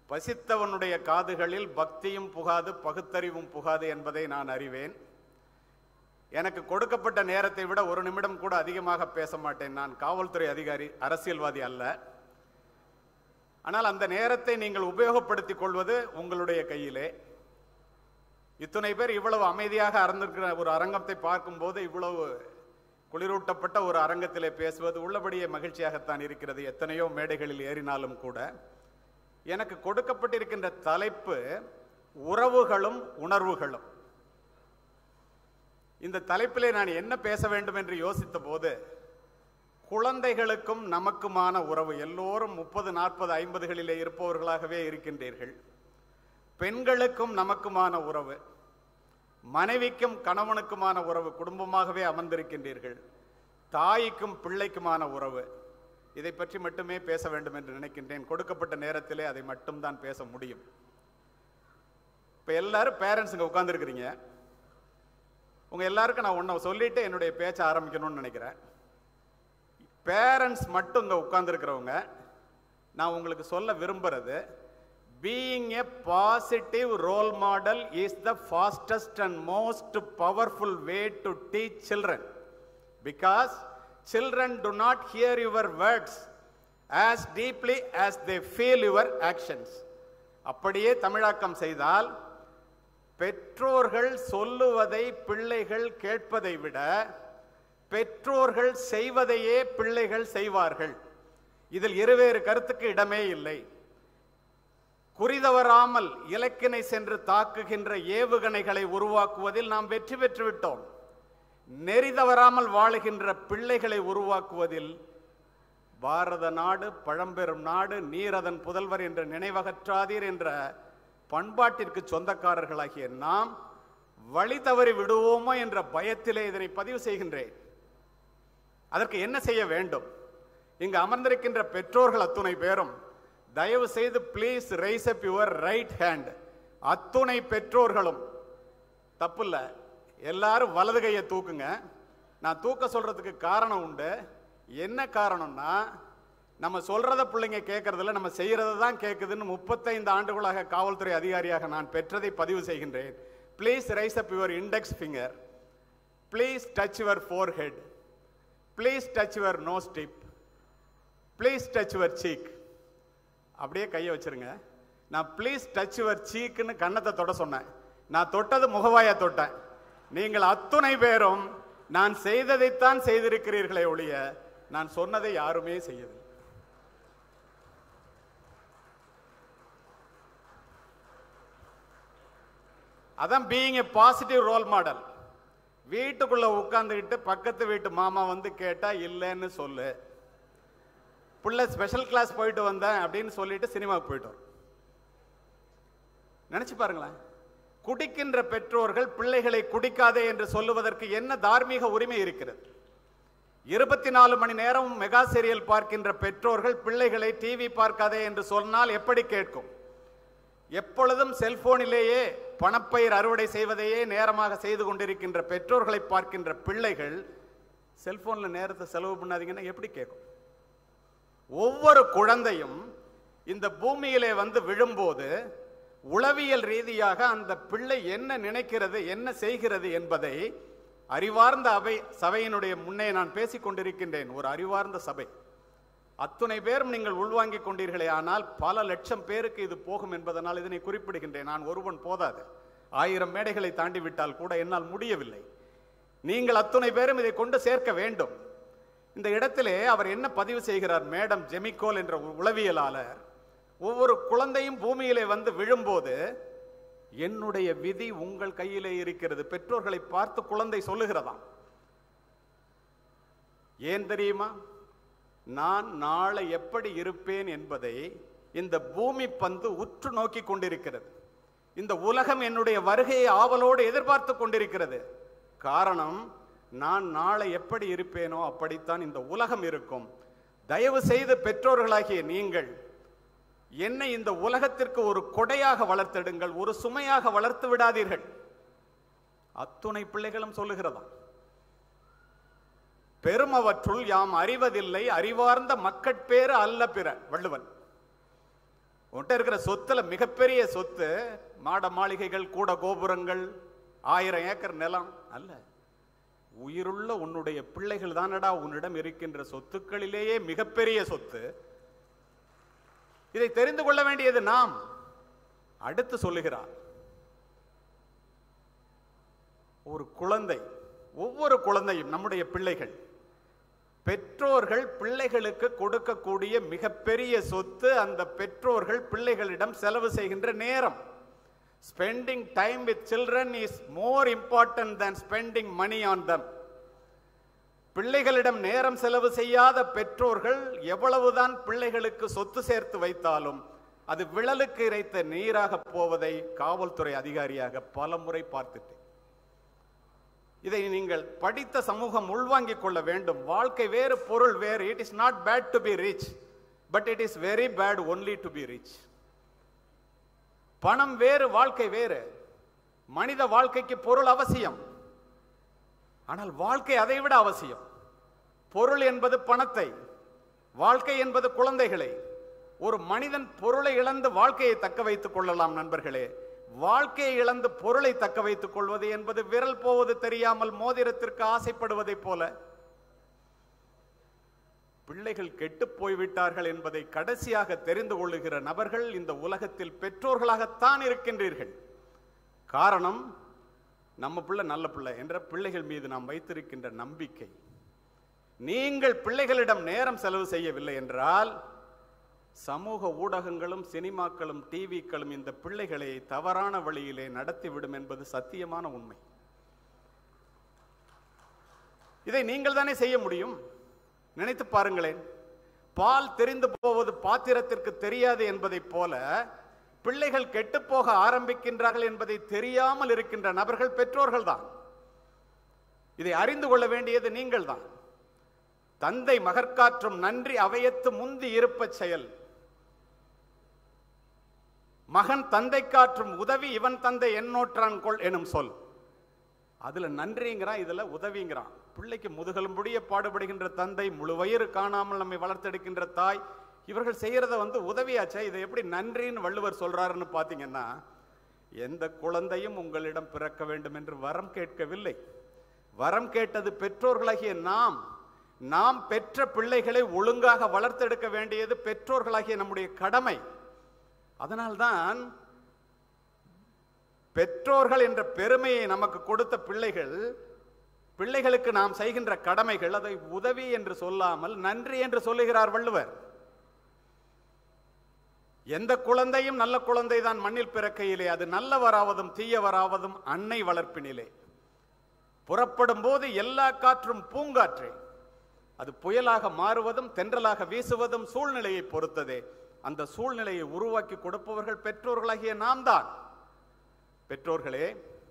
பசித்தவனுடைய காதுகளில் பக்தியும் புகாது பகுத்தறிவும் புகாது என்பதை நான் அறிவேன் எனக்கு கொடுக்கப்பட்ட நேரத்தை விட ஒரு நிமிடம் கூட அதிகமாக பேச மாட்டேன் நான் காவல்துறை அதிகாரி அரசியல்வாதி அல்ல ஆனால் அந்த நேரத்தை நீங்கள் உபயோகப்படுத்திக் கொள்வது உங்களுடைய கையிலே இத்துணை பேர் இவ்வளவு அமைதியாக அறந்திருக்கிற ஒரு அரங்கத்தை பார்க்கும்போது இவ்வளவு குளிரூட்டப்பட்ட ஒரு அரங்கத்திலே பேசுவது உள்ளபடியே மகிழ்ச்சியாகத்தான் இருக்கிறது எத்தனையோ மேடைகளில் ஏறினாலும் கூட எனக்கு கொடுக்கப்பட்டிருக்கின்ற தலைப்பு உறவுகளும் உணர்வுகளும் இந்த தலைப்பிலே நான் என்ன பேச வேண்டும் என்று யோசித்த போது குழந்தைகளுக்கும் நமக்குமான உறவு எல்லோரும் முப்பது நாற்பது ஐம்பதுகளிலே இருப்பவர்களாகவே இருக்கின்றீர்கள் பெண்களுக்கும் நமக்குமான உறவு மனைவிக்கும் கணவனுக்குமான உறவு குடும்பமாகவே அமர்ந்திருக்கின்றீர்கள் தாய்க்கும் பிள்ளைக்குமான உறவு இதை பற்றி மட்டுமே பேச வேண்டும் என்று நினைக்கின்றேன் கொடுக்கப்பட்ட நேரத்திலே அதை மட்டும்தான் பேச முடியும் இப்போ எல்லாரும் பேரண்ட்ஸுங்க உட்காந்துருக்கிறீங்க உங்க எல்லாருக்கும் நான் ஒன்றை சொல்லிட்டு என்னுடைய பேச்சை ஆரம்பிக்கணும்னு நினைக்கிறேன் பேரண்ட்ஸ் மட்டும் இங்கே உட்காந்துருக்கிறவங்க நான் உங்களுக்கு சொல்ல விரும்புறது being a positive role model is the fastest and most powerful way to teach children because children do not hear your words as deeply as they feel your actions அப்படியே தமிழாக்கம் செய்தால் பெற்றோர்கள் சொல்லுவதை பிள்ளைகள் கேட்பதை விட பெற்றோர்கள் செய்வதையே பிள்ளைகள் செய்வார்கள் இதில் இருவேறு கருத்துக்கு இடமே இல்லை குறிதவராமல் இலக்கினை சென்று தாக்குகின்ற ஏவுகணைகளை உருவாக்குவதில் நாம் வெற்றி பெற்று விட்டோம் நெறி தவறாமல் வாழுகின்ற பிள்ளைகளை உருவாக்குவதில் பாரத நாடு பழம்பெரும் நாடு நீர் அதன் புதல்வர் என்ற நினைவகற்றாதீர் என்ற பண்பாட்டிற்கு சொந்தக்காரர்களாகிய நாம் வழி தவறி விடுவோமோ என்ற பயத்திலே இதனை பதிவு செய்கின்றேன் அதற்கு என்ன செய்ய வேண்டும் இங்கு அமர்ந்திருக்கின்ற பெற்றோர்கள் அத்துணை பேரும் தயவு செய்து please rise up your right hand அத்துணை பெற்றோர்களும் தப்பில்ல எல்லாரும் வலது கையை தூக்குங்க நான் தூக்க சொல்றதுக்கு காரணம் உண்டு என்ன காரணம்னா நம்ம சொல்றத பிள்ளைங்க கேட்கறதில்ல நம்ம செய்யறத தான் கேட்குதுன்னு முப்பத்தைந்து ஆண்டுகளாக காவல்துறை அதிகாரியாக நான் பெற்றதை பதிவு செய்கின்றேன் please rise up your index finger please touch your forehead please touch your nose tip please touch your cheek அப்படியே கையை வச்சிருங்க நான் ப்ளீஸ் டச் யுவர் சீக்குன்னு கன்னத்தை தொட சொன்னேன் நான் தொட்டது முகவாயா தொட்டேன் நீங்கள் அத்துணை பேரும் நான் செய்ததைத்தான் செய்திருக்கிறீர்களே ஒழிய நான் சொன்னதை யாருமே செய்யவில்லை அதான் being a positive role model வீட்டுக்குள்ள உட்காந்துக்கிட்டு பக்கத்து வீட்டு மாமா வந்து கேட்டா இல்லைன்னு சொல்லு புள்ள ஸ்பெஷல் கிளாஸ் போயிட்டு வந்தேன் அப்படின்னு சொல்லிட்டு சினிமாவுக்கு போயிட்டு வரும் நினைச்சு பாருங்களேன் குடிக்கின்ற பெற்றோர்கள் பிள்ளைகளை குடிக்காதே என்று சொல்லுவதற்கு என்ன தார்மீக உரிமை இருக்கிறது இருபத்தி நாலு மணி நேரம் மெகா சீரியல் பார்க்கின்ற பெற்றோர்கள் பிள்ளைகளை டிவி பார்க்காதே என்று சொன்னால் எப்படி கேட்கும் எப்பொழுதும் செல்போனிலேயே பணப்பயிர் அறுவடை செய்வதையே நேரமாக செய்து கொண்டிருக்கின்ற பெற்றோர்களை பார்க்கின்ற பிள்ளைகள் செல்போன்ல நேரத்தை செலவு பண்ணாதீங்கன்னா எப்படி கேட்கும் ஒவ்வொரு குழந்தையும் இந்த பூமியிலே வந்து விழும்போது உளவியல் ரீதியாக அந்த பிள்ளை என்ன நினைக்கிறது என்ன செய்கிறது என்பதை அறிவார்ந்த அவை சபையினுடைய முன்னே நான் பேசிக் கொண்டிருக்கின்றேன் ஒரு அறிவார்ந்த சபை அத்துணை பேரும் நீங்கள் உள்வாங்கிக் கொண்டீர்களே ஆனால் பல லட்சம் பேருக்கு இது போகும் என்பதனால் இதனை குறிப்பிடுகின்றேன் நான் ஒருவன் போதாது ஆயிரம் மேடைகளை தாண்டி விட்டால் கூட என்னால் முடியவில்லை நீங்கள் அத்துணை பேரும் இதை கொண்டு சேர்க்க வேண்டும் இந்த இடத்திலே அவர் என்ன பதிவு செய்கிறார் மேடம் ஜெமிகோல் என்ற ஒரு உளவியலாளர் ஒவ்வொரு குழந்தையும் பூமியிலே வந்து விழும்போது என்னுடைய விதி உங்கள் கையிலே இருக்கிறது பெற்றோர்களை பார்த்து குழந்தை சொல்லுகிறதாம் ஏன் தெரியுமா நான் நாளை எப்படி இருப்பேன் என்பதை இந்த பூமி பந்து உற்று நோக்கி கொண்டிருக்கிறது இந்த உலகம் என்னுடைய வருகையை ஆவலோடு எதிர்பார்த்து கொண்டிருக்கிறது காரணம் நான் நாளை எப்படி இருப்பேனோ அப்படித்தான் இந்த உலகம் இருக்கும் தயவு செய்து பெற்றோர்களாகிய நீங்கள் என்னை இந்த உலகத்திற்கு ஒரு கொடையாக வளர்த்தெடுங்கள் ஒரு சுமையாக வளர்த்து விடாதீர்கள் அத்துணை பிள்ளைகளும் சொல்லுகிறதா பெருமவற்றுள் யாம் அறிவதில்லை அறிவார்ந்த மக்கட்பேறு அல்ல பிற வள்ளுவன் உன்கிட்ட இருக்கிற சொத்துல மிகப்பெரிய சொத்து மாட மாளிகைகள் கூட கோபுரங்கள் ஆயிரம் ஏக்கர் நிலம் அல்ல உயிருள்ள உன்னுடைய பிள்ளைகள் தானடா உன்னிடம் இருக்கின்ற சொத்துக்களிலேயே மிகப்பெரிய சொத்து இதை தெரிந்து கொள்ள வேண்டியது நாம் அடுத்து சொல்லுகிறார் ஒரு குழந்தை ஒவ்வொரு குழந்தையும் நம்முடைய பிள்ளைகள் பெற்றோர்கள் பிள்ளைகளுக்கு கொடுக்கக்கூடிய மிகப்பெரிய சொத்து அந்த பெற்றோர்கள் பிள்ளைகளிடம் செலவு செய்கின்ற நேரம் spending time with children is more important than spending money on them பிள்ளைகளிடம் நேரம் செலவு செய்யாத பெற்றோர்கள் எவ்வளவுதான் பிள்ளைகளுக்கு சொத்து சேர்த்து வைத்தாலும் அது விழலுக்கு இறைத்த நீராக போவதை காவல்துறை அதிகாரியாக பல முறை பார்த்துட்டேன் இதை நீங்கள் படித்த சமூகம் உள்வாங்கிக் கொள்ள வேண்டும் வாழ்க்கை வேறு பொருள் வேறு it is not bad to be rich but it is very bad only to be rich பணம் வேறு வாழ்க்கை வேறு மனித வாழ்க்கைக்கு பொருள் அவசியம் ஆனால் வாழ்க்கை அதை விட அவசியம் பொருள் என்பது பணத்தை வாழ்க்கை என்பது குழந்தைகளை ஒரு மனிதன் பொருளை இழந்து வாழ்க்கையை தக்க வைத்துக் கொள்ளலாம் நண்பர்களே வாழ்க்கையை இழந்து பொருளை தக்க வைத்துக் கொள்வது என்பது விரல் போவது தெரியாமல் மோதிரத்திற்கு ஆசைப்படுவதைப் போல பிள்ளைகள் கெட்டுப் போய்விட்டார்கள் என்பதை கடைசியாக தெரிந்து கொள்ளுகிற நபர்கள் இந்த உலகத்தில் பெற்றோர்களாகத்தான் இருக்கின்றீர்கள் காரணம் நம்ம பிள்ளை நல்ல பிள்ளை என்ற பிள்ளைகள் மீது நாம் வைத்திருக்கின்ற நம்பிக்கை நீங்கள் பிள்ளைகளிடம் நேரம் செலவு செய்யவில்லை என்றால் சமூக ஊடகங்களும் சினிமாக்களும் டிவிக்களும் இந்த பிள்ளைகளை தவறான வழியிலே நடத்திவிடும் என்பது சத்தியமான உண்மை இதை நீங்கள் தானே செய்ய முடியும் நினைத்து பாருங்களேன் பால் தெரிந்து போவது பாத்திரத்திற்கு தெரியாது என்பதைப் போல பிள்ளைகள் கெட்டுப்போக ஆரம்பிக்கின்றார்கள் என்பதை தெரியாமல் இருக்கின்ற நபர்கள் பெற்றோர்கள் தான் இதை அறிந்து கொள்ள வேண்டியது நீங்கள் தான் தந்தை மகற்காற்றும் நன்றி அவையத்து முந்தி இருப்பச் செயல் மகன் தந்தை காற்றும் உதவி இவன் தந்தை எண்ணோற்றான் கொள் எனும் சொல் அதுல நன்றிங்கிறான் இதுல உதவிங்கிறான் பிள்ளைக்கு முதுகெலும்புடைய பாடுபடுகின்ற தந்தை முழு வயிறு காணாமல் நம்மை வளர்த்தெடுக்கின்ற தாய் இவர்கள் செய்யறத வந்து உதவியாச்சே இதை எப்படி நன்றின்னு வள்ளுவர் சொல்றாருன்னு பாத்தீங்கன்னா எந்த குழந்தையும் உங்களிடம் பிறக்க வேண்டும் என்று வரம் கேட்கவில்லை வரம் கேட்டது பெற்றோர்களாகிய நாம் நாம் பெற்ற பிள்ளைகளை ஒழுங்காக வளர்த்தெடுக்க வேண்டியது பெற்றோர்களாகிய நம்முடைய கடமை அதனால்தான் பெற்றோர்கள் என்ற பெருமையை நமக்கு கொடுத்த பிள்ளைகள் பிள்ளைகளுக்கு நாம் செய்கின்ற கடமைகள் அதை உதவி என்று சொல்லாமல் நன்றி என்று சொல்லுகிறார் வள்ளுவர் எந்த குழந்தையும் நல்ல குழந்தை தான் மண்ணில் பிறக்கையிலே அது நல்லவராவதும் தீயவராவதும் அன்னை வளர்ப்பினிலே புறப்படும் போது எல்லா காற்றும் பூங்காற்றே அது புயலாக மாறுவதும் தென்றலாக வீசுவதும் சூழ்நிலையை பொறுத்ததே அந்த சூழ்நிலையை உருவாக்கி கொடுப்பவர்கள் பெற்றோர்களாகிய நாம் தான் பெற்றோர்களே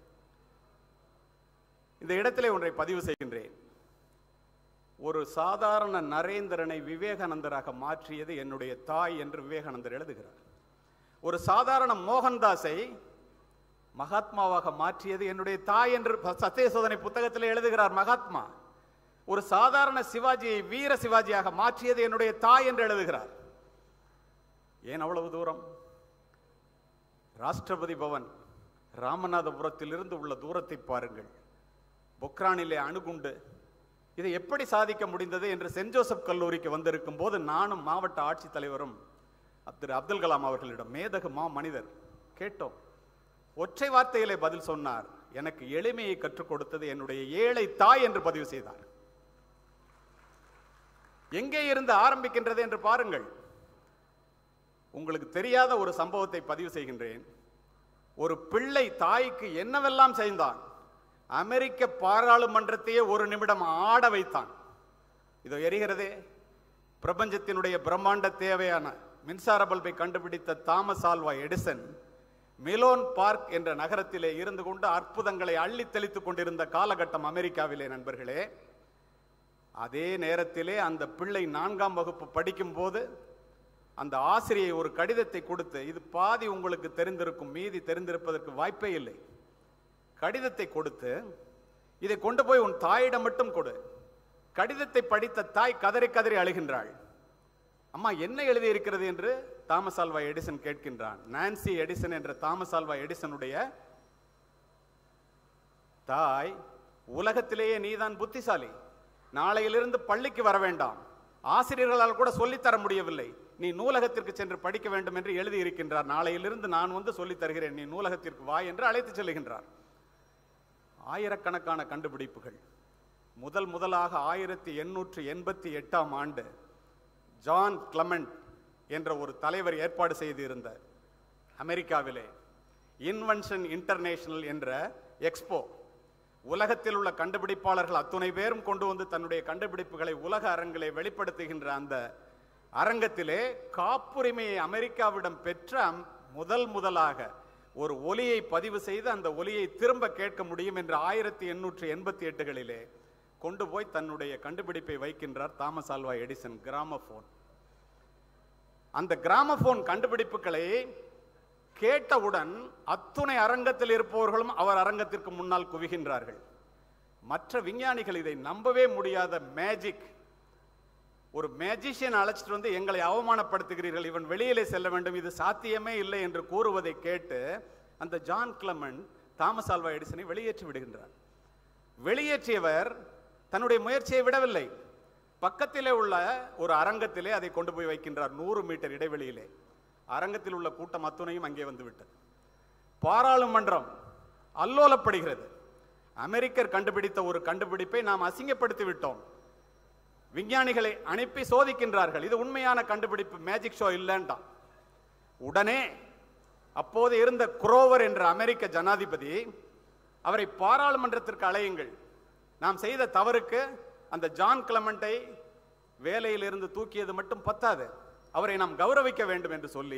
இந்த இடத்திலே ஒன்றை பதிவு செய்கின்றேன் ஒரு சாதாரண நரேந்திரனை விவேகானந்தராக மாற்றியது என்னுடைய தாய் என்று விவேகானந்தர் எழுதுகிறார் ஒரு சாதாரண மோகன்தாஸை மகாத்மாவாக மாற்றியது என்னுடைய தாய் என்று சத்திய சோதனை புத்தகத்தில் எழுதுகிறார் மகாத்மா ஒரு சாதாரண சிவாஜியை வீர சிவாஜியாக மாற்றியது என்னுடைய தாய் என்று எழுதுகிறார் ஏன் அவ்வளவு தூரம் ராஷ்டிரபதி பவன் ராமநாதபுரத்திலிருந்து உள்ள தூரத்தை பாருங்கள் பொக்ரானிலே அணுகுண்டு இதை எப்படி சாதிக்க முடிந்தது என்று சென்ட் ஜோசப் கல்லூரிக்கு வந்திருக்கும் போது நானும் மாவட்ட ஆட்சித்தலைவரும் திரு அப்துல் கலாம் அவர்களிடம் மேதகு மா மனிதர் கேட்டோம் ஒற்றை வார்த்தையிலே பதில் சொன்னார் எனக்கு எளிமையை கற்றுக் கொடுத்தது என்னுடைய ஏழை தாய் என்று பதிவு செய்தார் எங்கே இருந்து ஆரம்பிக்கின்றது என்று பாருங்கள் உங்களுக்கு தெரியாத ஒரு சம்பவத்தை பதிவு செய்கின்றேன் ஒரு பிள்ளை தாய்க்கு என்னவெல்லாம் செய்தான் அமெரிக்க பாராளுமன்றத்தையே ஒரு நிமிடம் ஆட வைத்தான் இதோ எரிகிறதே பிரபஞ்சத்தினுடைய பிரம்மாண்ட தேவையான மின்சார பல்பை கண்டுபிடித்த Thomas Alva Edison Menlo park என்ற நகரத்திலே இருந்து கொண்டு அற்புதங்களை அள்ளி தெளித்துக் கொண்டிருந்த காலகட்டம் அமெரிக்காவிலே நண்பர்களே அதே நேரத்திலே அந்த பிள்ளை நான்காம் வகுப்பு படிக்கும் போது அந்த ஆசிரியை ஒரு கடிதத்தை கொடுத்து இது பாதி உங்களுக்கு தெரிந்திருக்கும் மீதி தெரிந்திருப்பதற்கு வாய்ப்பே இல்லை கடிதத்தை கொடுத்து இதை கொண்டு போய் உன் தாயிடம் மட்டும் கொடு கடிதத்தை படித்த தாய் கதறி கதறி அழுகின்றாள் அம்மா என்ன எழுதி இருக்கிறது என்று தாமஸ் ஆல்வா எடிசன் கேட்கின்றான் நான்சி எடிசன் என்ற தாமஸ் ஆல்வா எடிசனுடைய தாய் உலகத்திலேயே நீதான் புத்திசாலி நாளையிலிருந்து பள்ளிக்கு வர வேண்டாம் ஆசிரியர்களால் கூட சொல்லித்தர முடியவில்லை நீ நூலகத்திற்கு சென்று படிக்க வேண்டும் என்று எழுதியிருக்கின்றார் நாளையிலிருந்து நான் வந்து சொல்லித் தருகிறேன் நீ நூலகத்திற்கு வா என்று அழைத்து செல்லுகின்றார் ஆயிரக்கணக்கான கண்டுபிடிப்புகள் முதல் முதலாக ஆயிரத்தி எண்ணூற்று எண்பத்தி எட்டாம் ஆண்டு ஜான் கிளமெண்ட் என்ற ஒரு தலைவர் ஏற்பாடு செய்திருந்த அமெரிக்காவிலே இன்வென்ஷன் இன்டர்நேஷனல் என்ற எக்ஸ்போ உலகத்தில் உள்ள கண்டுபிடிப்பாளர்கள் அத்துணை பேரும் கொண்டு வந்து தன்னுடைய கண்டுபிடிப்புகளை உலக அரங்கிலே வெளிப்படுத்துகின்ற அந்த அரங்கத்திலே காப்புரிமையை அமெரிக்காவிடம் பெற்ற அம்- முதல் முதலாக ஒரு ஒலியை பதிவு செய்து அந்த ஒலியை திரும்ப கேட்க முடியும் என்று ஆயிரத்தி எண்ணூற்று எண்பத்தி எட்டுகளிலே கொண்டு போய் தன்னுடைய கண்டுபிடிப்பை வைக்கின்றார் தாமஸ் ஆல்வா எடிசன் கிராமபோன் அந்த கிராமபோன் கண்டுபிடிப்புகளை கேட்டவுடன் அத்துணை அரங்கத்தில் இருப்பவர்களும் அவர் அரங்கத்திற்கு முன்னால் குவிகின்றார்கள் மற்ற விஞ்ஞானிகள் இதை நம்பவே முடியாத மேஜிக் ஒரு மேஜிஷியன் அழைச்சிட்டு வந்து எங்களை அவமானப்படுத்துகிறீர்கள் இவன் வெளியிலே செல்ல வேண்டும் இது சாத்தியமே இல்லை என்று கூறுவதை கேட்டு அந்த ஜான் கிளமன் தாமஸ் ஆல்வா எடிசனை வெளியேற்றி விடுகின்றார் வெளியேற்றியவர் தன்னுடைய முயற்சியை விடவில்லை பக்கத்திலே உள்ள ஒரு அரங்கத்திலே அதை கொண்டு போய் வைக்கின்றார் நூறு மீட்டர் இடைவெளியிலே அரங்கத்தில் உள்ள கூட்டம் அத்துணையும் அங்கே வந்து விட்டது பாராளுமன்றம் அல்லோலப்படுகிறது அமெரிக்கர் கண்டுபிடித்த ஒரு கண்டுபிடிப்பை நாம் அசிங்கப்படுத்தி விட்டோம் விஞ்ஞானிகளை அனுப்பி சோதிக்கின்றார்கள் இது உண்மையான கண்டுபிடிப்பு மேஜிக் ஷோ இல்லைன்ட்டான் உடனே அப்போது இருந்த குரோவர் என்ற அமெரிக்க ஜனாதிபதி அவரை பாராளுமன்றத்திற்கு அழையுங்கள் நாம் செய்த தவறுக்கு அந்த ஜான் கிளமெண்டை வேலையிலிருந்து தூக்கியது மட்டும் பத்தாது அவரை நாம் கௌரவிக்க வேண்டும் என்று சொல்லி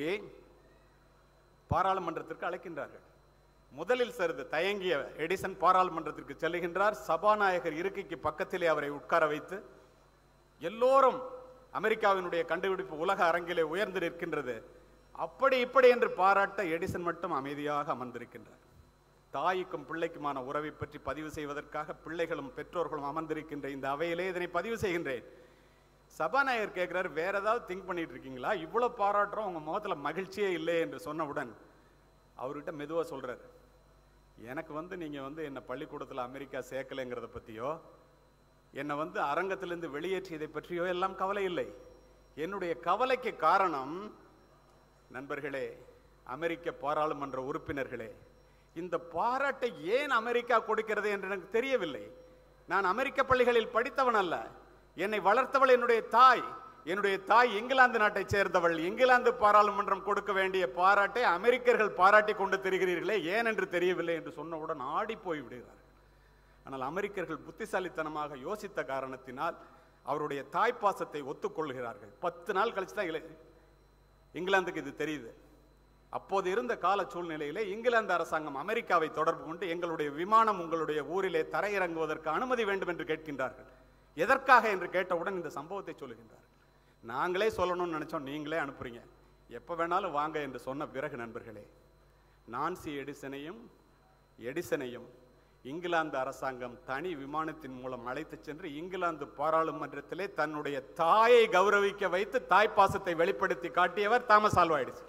பாராளுமன்றத்திற்கு அழைக்கின்றார்கள் முதலில் சிறிது தயங்கிய எடிசன் பாராளுமன்றத்திற்கு செல்லுகின்றார் சபாநாயகர் இருக்கைக்கு பக்கத்திலே அவரை உட்கார வைத்து எல்லோரும் அமெரிக்காவினுடைய கண்டுபிடிப்பு உலக அரங்கிலே உயர்ந்து நிற்கின்றது அப்படி இப்படி என்று பாராட்ட எடிசன் மட்டும் அமைதியாக அமர்ந்திருக்கின்றார் தாய்க்கும் பிள்ளைக்குமான உறவை பற்றி பதிவு செய்வதற்காக பிள்ளைகளும் பெற்றோர்களும் அமர்ந்திருக்கின்ற இந்த அவையிலே இதனை பதிவு செய்கின்றேன் சபாநாயகர் கேட்கிறார் வேற ஏதாவது திங்க் பண்ணிட்டு இருக்கீங்களா இவ்வளவு பாராட்டுறோம் உங்க முகத்துல மகிழ்ச்சியே இல்லை என்று சொன்னவுடன் அவர்கிட்ட மெதுவா சொல்றாரு எனக்கு வந்து நீங்க வந்து என்ன பள்ளிக்கூடத்துல அமெரிக்கா சேர்க்கலைங்கிறத பத்தியோ என்னை வந்து அரங்கத்திலிருந்து வெளியேற்றியதை பற்றியோ எல்லாம் கவலை இல்லை என்னுடைய கவலைக்கு காரணம் நண்பர்களே அமெரிக்க பாராளுமன்ற உறுப்பினர்களே இந்த பாராட்டை ஏன் அமெரிக்கா கொடுக்கிறது என்று எனக்கு தெரியவில்லை நான் அமெரிக்க பள்ளிகளில் படித்தவன் அல்ல என்னை வளர்த்தவள் என்னுடைய தாய் என்னுடைய தாய் இங்கிலாந்து நாட்டைச் சேர்ந்தவள் இங்கிலாந்து பாராளுமன்றம் கொடுக்க வேண்டிய பாராட்டை அமெரிக்கர்கள் பாராட்டி கொண்டு திரிகிறீர்களே ஏன் என்று தெரியவில்லை என்று சொன்னவுடன் ஆடி போய் விடுகிறார்கள் ஆனால் அமெரிக்கர்கள் புத்திசாலித்தனமாக யோசித்த காரணத்தினால் அவருடைய தாய்ப்பாசத்தை ஒத்துக்கொள்கிறார்கள் பத்து நாள் கழிச்சு தான் இல- இங்கிலாந்துக்கு இது தெரியுது அப்போது இருந்த கால சூழ்நிலையிலே இங்கிலாந்து அரசாங்கம் அமெரிக்காவை தொடர்பு கொண்டு எங்களுடைய விமானம் உங்களுடைய ஊரிலே தரையிறங்குவதற்கு அனுமதி வேண்டும் என்று கேட்கின்றார்கள் எதற்காக என்று கேட்டவுடன் இந்த சம்பவத்தை சொல்லுகின்றார்கள் நாங்களே சொல்லணும்னு நினைச்சோம் நீங்களே அனுப்புறீங்க எப்ப வேணாலும் வாங்க என்று சொன்ன பிறகு நண்பர்களே நான்சி எடிசனையும் எடிசனையும் இங்கிலாந்து அரசாங்கம் தனி விமானத்தின் மூலம் அழைத்துச் சென்று இங்கிலாந்து பாராளுமன்றத்திலே தன்னுடைய தாயை கௌரவிக்க வைத்து தாய்ப்பாசத்தை வெளிப்படுத்தி காட்டியவர் தாமஸ் ஆல்வா எடிசன்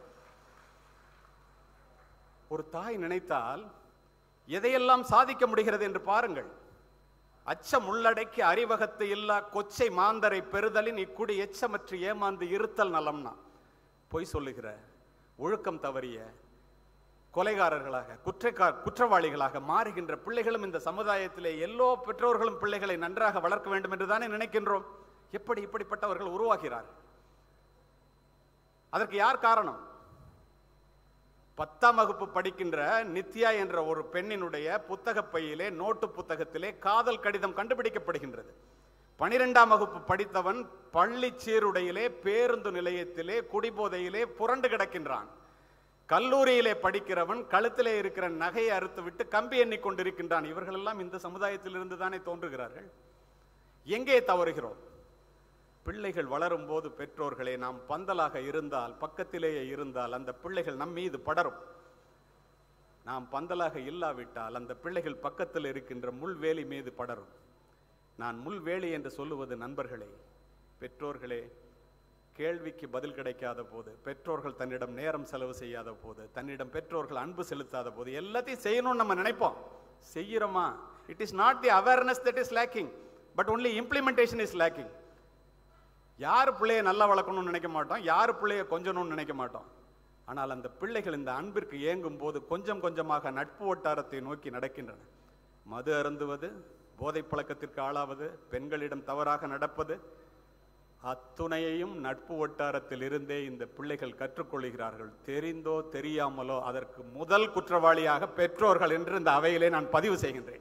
ஒரு தாய் நினைத்தால் எதையெல்லாம் சாதிக்க முடிகிறது என்று பாருங்கள் அச்சம் உள்ளடக்கி அறிவகத்து இல்லா கொச்சை மாந்தரை பெறுதலின் இக்குடி எச்சமற்று ஏமாந்து இருத்தல் நலம்னா பொய் சொல்லுகிற ஒழுக்கம் தவறிய கொலைகாரர்களாக குற்றக்கா குற்றவாளிகளாக மாறுகின்ற பிள்ளைகளும் இந்த சமுதாயத்திலே எல்லோ பெற்றோர்களும் பிள்ளைகளை நன்றாக வளர்க்க வேண்டும் என்று தானே நினைக்கின்றோம் எப்படி இப்படிப்பட்டவர்கள் உருவாகிறார்கள் அதற்கு யார் காரணம் பத்தாம் வகுப்பு படிக்கின்ற நித்யா என்ற ஒரு பெண்ணினுடைய புத்தக பையிலே நோட்டு புத்தகத்திலே காதல் கடிதம் கண்டுபிடிக்கப்படுகின்றது பனிரெண்டாம் வகுப்பு படித்தவன் பள்ளி சீருடையிலே பேருந்து நிலையத்திலே குடிபோதையிலே புரண்டு கிடக்கின்றான் கல்லூரியிலே படிக்கிறவன் கழுத்திலே இருக்கிற நகையை அறுத்துவிட்டு கம்பி எண்ணிக் கொண்டிருக்கின்றான் இவர்களெல்லாம் இந்த சமுதாயத்திலிருந்து தானே தோன்றுகிறார்கள் எங்கே தவறுகிறோம் பிள்ளைகள் வளரும் போது பெற்றோர்களே நாம் பந்தலாக இருந்தால் பக்கத்திலேயே இருந்தால் அந்த பிள்ளைகள் நம் மீது படரும் நாம் பந்தலாக இல்லாவிட்டால் அந்த பிள்ளைகள் பக்கத்தில் இருக்கின்ற முள்வேலி மீது படரும் நான் முள்வேலி என்று சொல்லுவது நண்பர்களே பெற்றோர்களே கேள்விக்கு பதில் கிடைக்காத போது பெற்றோர்கள் தன்னிடம் நேரம் செலவு செய்யாத போது தன்னிடம் பெற்றோர்கள் அன்பு செலுத்தாத போது எல்லாத்தையும் செய்யணும்னு நம்ம நினைப்போம் செய்கிறோமா it is not the awareness that is lacking but only implementation is lacking யார் பிள்ளைய நல்லா வளர்க்கணும்னு நினைக்க மாட்டோம் யார் பிள்ளைய கொஞ்சணும்னு நினைக்க மாட்டோம் ஆனால் அந்த பிள்ளைகள் இந்த அன்பிற்கு ஏங்கும் போது கொஞ்சம் கொஞ்சமாக நட்பு வட்டாரத்தை நோக்கி நடக்கின்றன மது அருந்துவது போதை பழக்கத்திற்கு ஆளாவது பெண்களிடம் தவறாக நடப்பது அத்துணையையும் நட்பு வட்டாரத்தில் இருந்தே இந்த பிள்ளைகள் கற்றுக்கொள்கிறார்கள் தெரிந்தோ தெரியாமலோ அதற்கு முதல் குற்றவாளியாக பெற்றோர்கள் என்று இந்த அவையிலே நான் பதிவு செய்கின்றேன்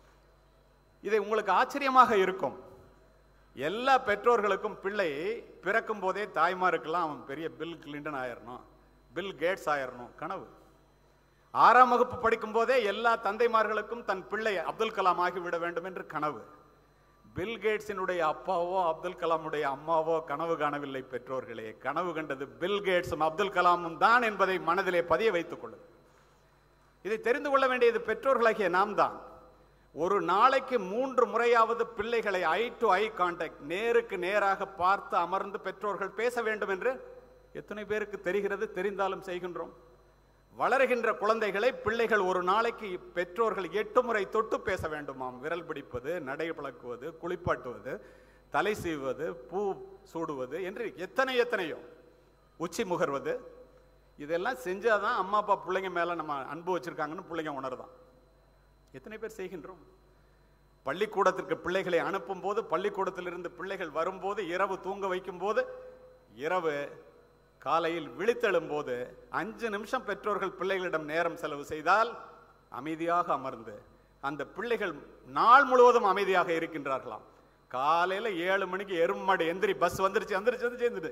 இதை உங்களுக்கு ஆச்சரியமாக இருக்கும் எல்லா பெற்றோர்களுக்கும் பிள்ளை பிறக்கும் போதே தாய்மாருக்கெல்லாம் அவன் பெரிய பில் கிளின்டன் ஆயிரணும் பில் கேட்ஸ் ஆயிரணும் கனவு ஆறாம் வகுப்பு படிக்கும் போதே எல்லா தந்தைமார்களுக்கும் தன் பிள்ளை அப்துல் கலாம் ஆகிவிட வேண்டும் என்று கனவு பில் கேட்ஸினுடைய அப்பாவோ அப்துல் கலாமுடைய அம்மாவோ கனவு காணவில்லை பெற்றோர்களே கனவு கண்டது பில் கேட்ஸும் அப்துல் கலாமும் தான் என்பதை மனதிலே பதிய வைத்துக் கொள்ளும் இதை தெரிந்து கொள்ள வேண்டியது பெற்றோர்களாகிய நாம் தான் ஒரு நாளைக்கு மூன்று முறையாவது பிள்ளைகளை ஐ டு ஐ கான்டாக்ட் நேருக்கு நேராக பார்த்து அமர்ந்து பெற்றோர்கள் பேச வேண்டும் என்று எத்தனை பேருக்கு தெரிகிறது தெரிந்தாலும் செய்கின்றோம் வளருகின்ற குழந்தைகளை பிள்ளைகள் ஒரு நாளைக்கு பெற்றோர்கள் எட்டு முறை தொட்டு பேச வேண்டுமாம் விரல் பிடிப்பது நடை பழக்குவது குளிப்பாட்டுவது தலை சீவுவது பூ சூடுவது என்று எத்தனை எத்தனையோ உச்சி முகர்வது இதெல்லாம் செஞ்சாதான் அம்மா அப்பா பிள்ளைங்க மேல நம்ம அன்பு வச்சிருக்காங்கன்னு பிள்ளைங்க உணர்தான் எத்தனை பேர் செய்கின்றோம் பள்ளிக்கூடத்திற்கு பிள்ளைகளை அனுப்பும் போது பள்ளிக்கூடத்திலிருந்து பிள்ளைகள் வரும்போது இரவு தூங்க வைக்கும் போது இரவு காலையில் விழித்தெழும் போது அஞ்சு நிமிஷம் பெற்றோர்கள் பிள்ளைகளிடம் நேரம் செலவு செய்தால் அமைதியாக அமர்ந்து அந்த பிள்ளைகள் நாள் முழுவதும் அமைதியாக இருக்கின்றார்களாம் காலையில ஏழு மணிக்கு எருமாடு எந்திரி பஸ் வந்துருச்சு வந்துருச்சு வந்துருச்சு எந்திரி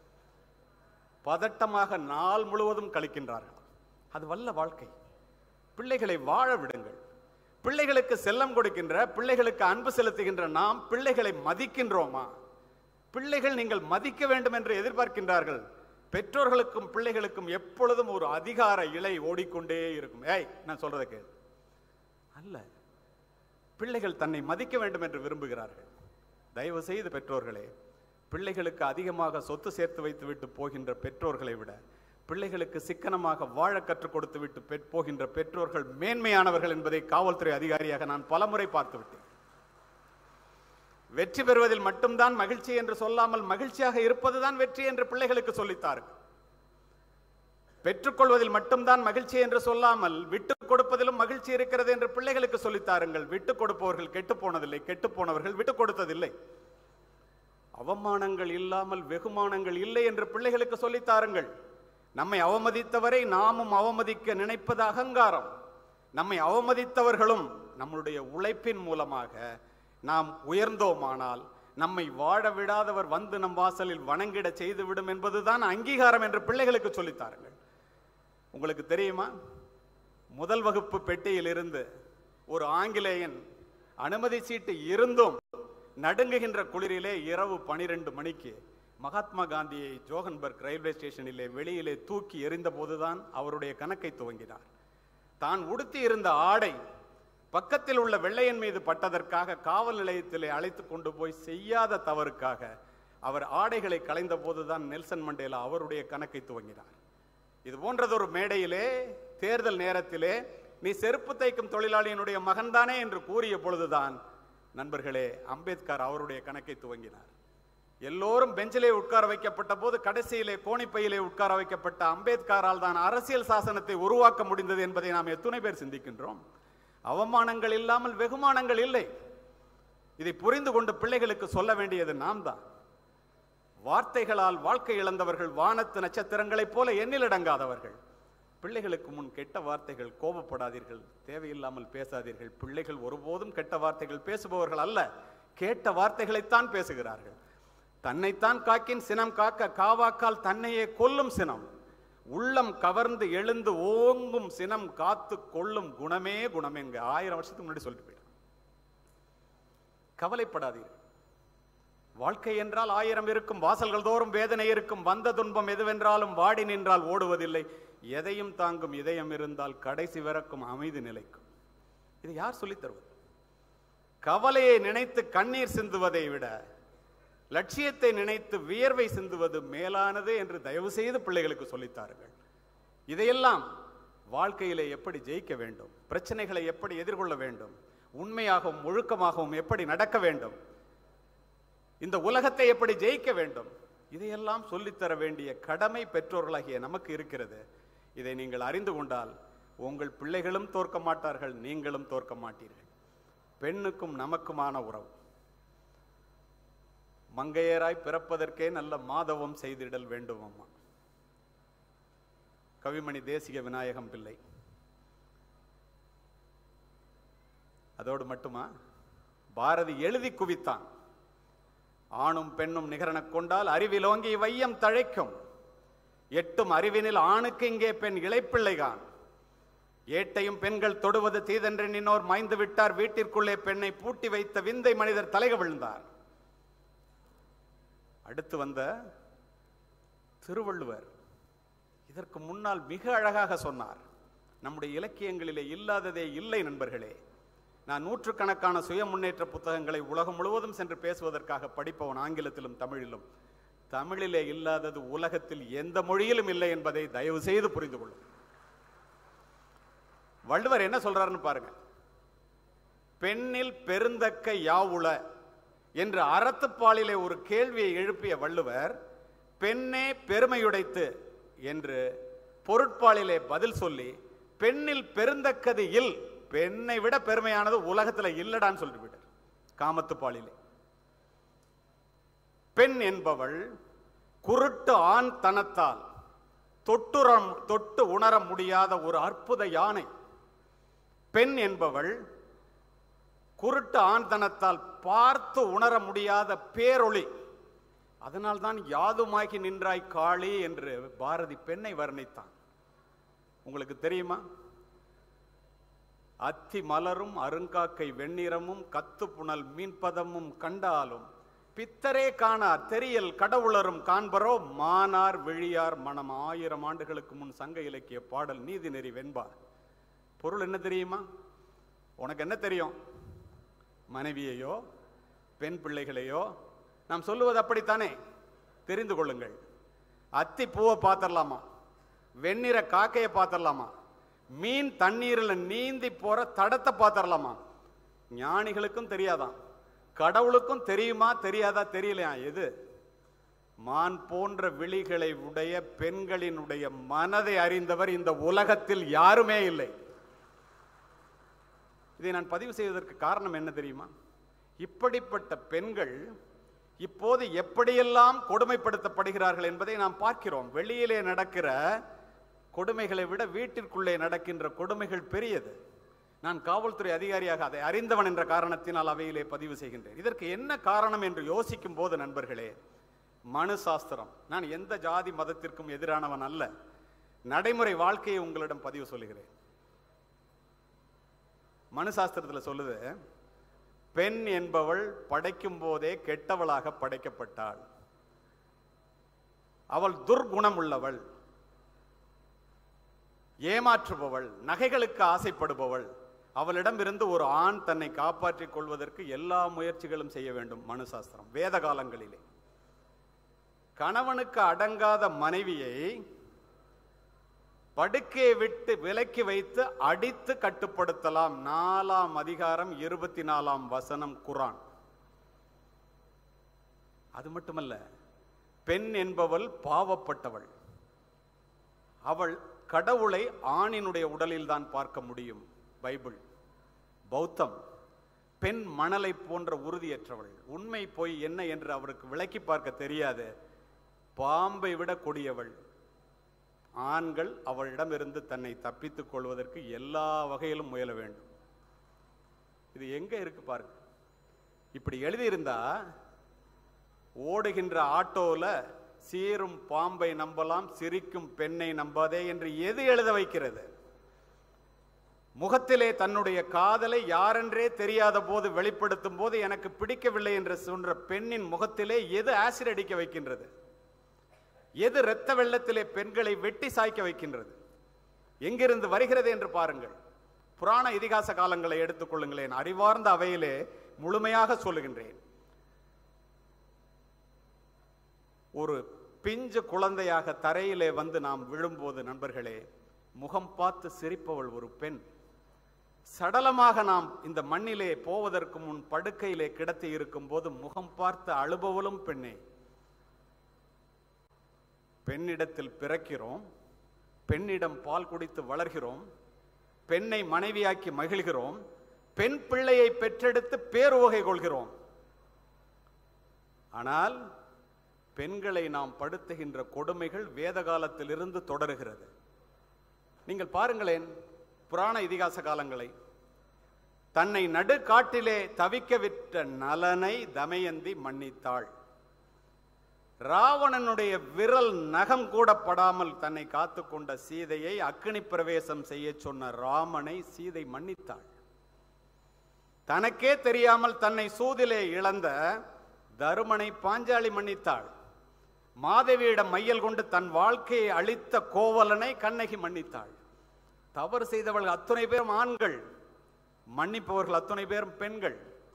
பதட்டமாக நாள் முழுவதும் கழிக்கின்றார்கள் அது வல்ல வாழ்க்கை பிள்ளைகளை வாழ விடுங்கள் பிள்ளைகளுக்கு செல்லம் கொடுக்கின்ற பிள்ளைகளுக்கு அன்பு செலுத்துகின்ற நாம் பிள்ளைகளை மதிக்கின்றோமா பிள்ளைகள் நீங்கள் மதிக்க வேண்டும் என்று எதிர்பார்க்கின்றார்கள் பெற்றோர்களுக்கும் பிள்ளைகளுக்கும் எப்பொழுதும் ஒரு அதிகார இலை ஓடிக்கொண்டே இருக்கும் ஏய் நான் சொல்றதை கேள் அல்ல பிள்ளைகள் தன்னை மதிக்க வேண்டும் என்று விரும்புகிறார்கள் தயவு செய்து பெற்றோர்களே பிள்ளைகளுக்கு அதிகமாக சொத்து சேர்த்து வைத்து விட்டு போகின்ற பெற்றோர்களை விட பிள்ளைகளுக்கு சிக்கனமாக வாழ கற்றுக் கொடுத்து விட்டு பெற் போகின்ற பெற்றோர்கள் மேன்மையானவர்கள் என்பதை காவல்துறை அதிகாரியாக நான் பலமுறை பார்த்து விட்டேன் வெற்றி பெறுவதில் மட்டும்தான் மகிழ்ச்சி என்று சொல்லாமல் மகிழ்ச்சியாக இருப்பதுதான் வெற்றி என்று பிள்ளைகளுக்கு சொல்லித்தார்கள் பெற்றுக்கொள்வதில் மட்டும்தான் மகிழ்ச்சி என்று சொல்லாமல் விட்டுக் கொடுப்பதிலும் மகிழ்ச்சி இருக்கிறது என்று பிள்ளைகளுக்கு சொல்லித்தாருங்கள் விட்டுக் கொடுப்பவர்கள் கெட்டு போனதில்லை கெட்டு போனவர்கள் விட்டுக் கொடுத்ததில்லை அவமானங்கள் இல்லாமல் வெகுமானங்கள் இல்லை என்று பிள்ளைகளுக்கு சொல்லித்தாருங்கள் நம்மை அவமதித்தவரை நாமும் அவமதிக்க நினைப்பது அகங்காரம் நம்மை அவமதித்தவர்களும் நம்முடைய உழைப்பின் மூலமாக நாம் உயர்ந்தோமானால் நம்மை வாழ விடாதவர் வந்து நம் வாசலில் வணங்கிட செய்துவிடும் என்பதுதான் அங்கீகாரம் என்று பிள்ளைகளுக்கு சொல்லித்தாருங்கள் உங்களுக்கு தெரியுமா முதல் வகுப்பு பெட்டியிலிருந்து ஒரு ஆங்கிலேயன் அனுமதி சீட்டு இருந்தும் நடுங்குகின்ற குளிரிலே இரவு பனிரெண்டு மணிக்கு மகாத்மா காந்தியை ஜோகன்பர்க் ரயில்வே ஸ்டேஷனிலே வெளியிலே தூக்கி எறிந்த போதுதான் அவருடைய கணக்கை துவங்கினார் தான் உடுத்தி இருந்த ஆடை பக்கத்தில் உள்ள வெள்ளையன் மீது பட்டதற்காக காவல் நிலையத்திலே அழைத்து கொண்டு போய் செய்யாத தவறுக்காக அவர் ஆடைகளை களைந்த போதுதான் நெல்சன் மண்டேலா அவருடைய கணக்கை துவங்கினார் இது போன்றதொரு மேடையிலே தேர்தல் நேரத்திலே நீ செருப்பு தைக்கும் தொழிலாளியினுடைய மகன்தானே என்று கூறிய பொழுதுதான் நண்பர்களே அம்பேத்கர் அவருடைய கணக்கை துவங்கினார் எல்லோரும் பெஞ்சிலே உட்கார வைக்கப்பட்ட போது கடைசியிலே கோணிப்பையிலே உட்கார வைக்கப்பட்ட அம்பேத்கரால் தான் அரசியல் சாசனத்தை உருவாக்க முடிந்தது என்பதை நாம் எத்தனை பேர் சிந்திக்கின்றோம் அவமானங்கள் இல்லாமல் வெகுமானங்கள் இல்லை இதை புரிந்து கொண்டு பிள்ளைகளுக்கு சொல்ல வேண்டியது நாம் தான் வார்த்தைகளால் வாழ்க்கை இழந்தவர்கள் வானத்து நட்சத்திரங்களைப் போல எண்ணிலடங்காதவர்கள் பிள்ளைகளுக்கு முன் கெட்ட வார்த்தைகள் கோபப்படாதீர்கள் தேவையில்லாமல் பேசாதீர்கள் பிள்ளைகள் ஒருபோதும் கெட்ட வார்த்தைகள் பேசுபவர்கள் அல்ல கேட்ட வார்த்தைகளைத்தான் பேசுகிறார்கள் தன்னைத்தான் காக்கின் சினம் காக்க காவாக்கால் தன்னையே கொல்லும் சினம் உள்ளம் கவர்ந்து எழுந்து ஓங்கும் சினம் காத்து கொள்ளும் குணமே குணமேங்க ஆயிரம் வருஷத்துக்கு முன்னாடி சொல்லிட்டு போயிட்டான் கவலைப்படாதீர்கள் வாழ்க்கை என்றால் ஆயிரம் இருக்கும் வாசல்கள் தோறும் வேதனை இருக்கும் வந்த துன்பம் எதுவென்றாலும் வாடி நின்றால் ஓடுவதில்லை எதையும் தாங்கும் இதயம் இருந்தால் கடைசி வரைக்கும் அமைதி நிலைக்கும் இது யார் சொல்லித் தருவது கவலையை நினைத்து கண்ணீர் சிந்துவதை விட லட்சியத்தை நினைத்து வியர்வை சிந்துவது மேலானது என்று தயவு செய்து பிள்ளைகளுக்கு சொல்லித்தாருங்கள் இதையெல்லாம் வாழ்க்கையிலே எப்படி ஜெயிக்க வேண்டும் பிரச்சனைகளை எப்படி எதிர்கொள்ள வேண்டும் உண்மையாகவும் ஒழுக்கமாகவும் எப்படி நடக்க வேண்டும் இந்த உலகத்தை எப்படி ஜெயிக்க வேண்டும் இதையெல்லாம் சொல்லித்தர வேண்டிய கடமை பெற்றோர்களாகிய நமக்கு இருக்கிறது இதை நீங்கள் அறிந்து கொண்டால் உங்கள் பிள்ளைகளும் தோற்க மாட்டார்கள் நீங்களும் தோற்க மாட்டீர்கள் பெண்ணுக்கும் நமக்குமான உறவு மங்கையராய் பிறப்பதற்கே நல்ல மாதவம் செய்திடல் வேண்டும் அம்மா கவிமணி தேசிக விநாயகம் பிள்ளை அதோடு மட்டுமா பாரதி எழுதி குவித்தான் ஆணும் பெண்ணும் நிகரனக் கொண்டால் அறிவிலோங்கி வையம் தழைக்கும் எட்டும் அறிவினில் ஆணுக்கு இங்கே பெண் இளைப்பிள்ளைகான் ஏட்டையும் பெண்கள் தொடுவது தீதென்றெண்ணினோர் மாய்ந்து விட்டார் வீட்டிற்குள்ளே பெண்ணை பூட்டி வைத்த விந்தை மனிதர் தலைக விழுந்தார் அடுத்து வந்த திருவள்ளுவர் இதற்கு முன்னால் மிக அழகாக சொன்னார் நம்முடைய இலக்கியங்களிலே இல்லாததே இல்லை நண்பர்களே நான் நூற்றுக்கணக்கான சுய முன்னேற்ற புத்தகங்களை உலகம் முழுவதும் சென்று பேசுவதற்காக படிப்பவன் ஆங்கிலத்திலும் தமிழிலும் தமிழிலே இல்லாதது உலகத்தில் எந்த மொழியிலும் இல்லை என்பதை தயவு செய்து புரிந்து கொள்ளும் வள்ளுவர் என்ன சொல்றாருன்னு பாருங்க பெண்ணில் பெருந்தக்க யாவுள என்று அறத்துப்பாலிலே ஒரு கேள்வியை எழுப்பிய வள்ளுவர் பெண்ணே பெருமையுடைத்து என்று பொருட்பாலிலே பதில் சொல்லி பெண்ணில் பெருந்தக்கது இல் பெண்ணை விட பெருமையானது உலகத்துல இல்லடான்னு சொல்லிட்டு போயிட்டார் காமத்துப்பாலிலே பெண் என்பவள் குருட்டு ஆண் தனத்தால் தொட்டுறம் தொட்டு உணர முடியாத ஒரு அற்புத யானை பெண் என்பவள் குருட்டு ஆண்தனத்தால் பார்த்து உணர முடியாத பேரொளி அதனால்தான் யாதுமாகி நின்றாய் காளி என்று பாரதி பெண்ணை வர்ணித்தான் உங்களுக்கு தெரியுமா அத்தி மலரும் அருங்காக்கை வெண்ணிறமும் கத்து புனல் மீன்பதமும் கண்டாலும் பித்தரே காணார் தெரியல் கடவுளரும் காண்பரோ மானார் விழியார் மனம் ஆயிரம் ஆண்டுகளுக்கு முன் சங்க இலக்கிய பாடல் நீதி நெறி வெண்பார் பொருள் என்ன தெரியுமா உனக்கு என்ன தெரியும் மனைவியையோ பெண் பிள்ளைகளையோ நாம் சொல்லுவது அப்படித்தானே தெரிந்து கொள்ளுங்கள் அத்தி பூவை பார்த்துடலாமா வெண்ணிற காக்கையை பார்த்துடலாமா மீன் தண்ணீரில் நீந்தி போற தடத்தை பார்த்துடலாமா ஞானிகளுக்கும் தெரியாதான் கடவுளுக்கும் தெரியுமா தெரியாதா தெரியலையா எது மான் போன்ற விழிகளை உடைய பெண்களினுடைய மனதை அறிந்தவர் இந்த உலகத்தில் யாருமே இல்லை இதை நான் பதிவு செய்வதற்கு காரணம் என்ன தெரியுமா இப்படிப்பட்ட பெண்கள் இப்போது எப்படியெல்லாம் கொடுமைப்படுத்தப்படுகிறார்கள் என்பதை நாம் பார்க்கிறோம் வெளியிலே நடக்கிற கொடுமைகளை விட வீட்டிற்குள்ளே நடக்கின்ற கொடுமைகள் பெரியது நான் காவல்துறை அதிகாரியாக அதை அறிந்தவன் என்ற காரணத்தினால் அவையிலே பதிவு செய்கின்றேன் இதற்கு என்ன காரணம் என்று யோசிக்கும் போது நண்பர்களே மனு சாஸ்திரம் நான் எந்த ஜாதி மதத்திற்கும் எதிரானவன் அல்ல நடைமுறை வாழ்க்கையை உங்களிடம் பதிவு சொல்லுகிறேன் மனு சாஸ்திரத்தில் சொல்லுது பெண் என்பவள் படைக்கும் போதே கெட்டவளாக படைக்கப்பட்டாள் அவள் துர்குணம் உள்ளவள் ஏமாற்றுபவள் நகைகளுக்கு ஆசைப்படுபவள் அவளிடமிருந்து ஒரு ஆண் தன்னை காப்பாற்றிக் கொள்வதற்கு எல்லா முயற்சிகளும் செய்ய வேண்டும் மனு சாஸ்திரம் வேத காலங்களிலே கணவனுக்கு அடங்காத மனைவியை படுக்கையை விட்டு விலக்கி வைத்து அடித்து கட்டுப்படுத்தலாம் நாலாம் அதிகாரம் இருபத்தி நாலாம் வசனம் குரான் அது மட்டுமல்ல பெண் என்பவள் பாவப்பட்டவள் அவள் கடவுளை ஆணினுடைய உடலில் தான் பார்க்க முடியும் பைபிள் பௌத்தம் பெண் மணலை போன்ற உறுதியற்றவள் உண்மை போய் என்ன என்று அவருக்கு விளக்கி பார்க்க தெரியாது பாம்பை விட கொடியவள் ஆண்கள் அவளிடமிருந்து தன்னை தப்பித்துக் கொள்வதற்கு எல்லா வகையிலும் முயல வேண்டும் இது எங்க இருக்கு பாருங்க இப்படி எழுதியிருந்தா ஓடுகின்ற ஆட்டோல சீரும் பாம்பை நம்பலாம் சிரிக்கும் பெண்ணை நம்பாதே என்று எது எழுத வைக்கிறது முகத்திலே தன்னுடைய காதலை யாரென்றே தெரியாத போது வெளிப்படுத்தும் போது எனக்கு பிடிக்கவில்லை என்று சொன்ற பெண்ணின் முகத்திலே எது ஆசிட் அடிக்க வைக்கின்றது எது இரத்த வெள்ளத்திலே பெண்களை வெட்டி சாய்க்க வைக்கின்றது எங்கிருந்து வருகிறது என்று பாருங்கள் புராண இதிகாச காலங்களை எடுத்துக்கொள்ளுங்களேன் அறிவார்ந்த அவையிலே முழுமையாக சொல்லுகின்றேன் ஒரு பிஞ்சு குழந்தையாக தரையிலே வந்து நாம் விழும்போது நண்பர்களே முகம் பார்த்து சிரிப்பவள் ஒரு பெண் சடலமாக நாம் இந்த மண்ணிலே போவதற்கு முன் படுக்கையிலே கிடத்தி இருக்கும் போது முகம் பார்த்து அழுபவளும் பெண்ணே பெண்ணிடத்தில் பிறக்கிறோம் பெண்ணிடம் பால் குடித்து வளர்கிறோம் பெண்ணை மனைவியாக்கி மகிழ்கிறோம் பெண் பிள்ளையை பெற்றெடுத்து பேருவகை கொள்கிறோம் ஆனால் பெண்களை நாம் படுத்துகின்ற கொடுமைகள் வேத காலத்திலிருந்து தொடருகிறது நீங்கள் பாருங்களேன் புராண இதிகாச காலங்களை தன்னை நடுக்காட்டிலே தவிக்க விட்ட நலனை தமயந்தி மன்னித்தாள் ராவணனுடைய விரல் நகம் கூட படாமல் தன்னை காத்து கொண்ட சீதையை அக்னி பிரவேசம் செய்ய சொன்ன ராமனை சீதை மன்னித்தாள் தனக்கே தெரியாமல் தன்னை சூதிலே இழந்த தருமனை பாஞ்சாலி மன்னித்தாள் மாதவியிடம் மையல் கொண்டு தன் வாழ்க்கையை அழித்த கோவலனை கண்ணகி மன்னித்தாள் தவறு செய்தவர்கள் அத்துணை பேரும் ஆண்கள் மன்னிப்பவர்கள் அத்துணை பேரும் பெண்கள்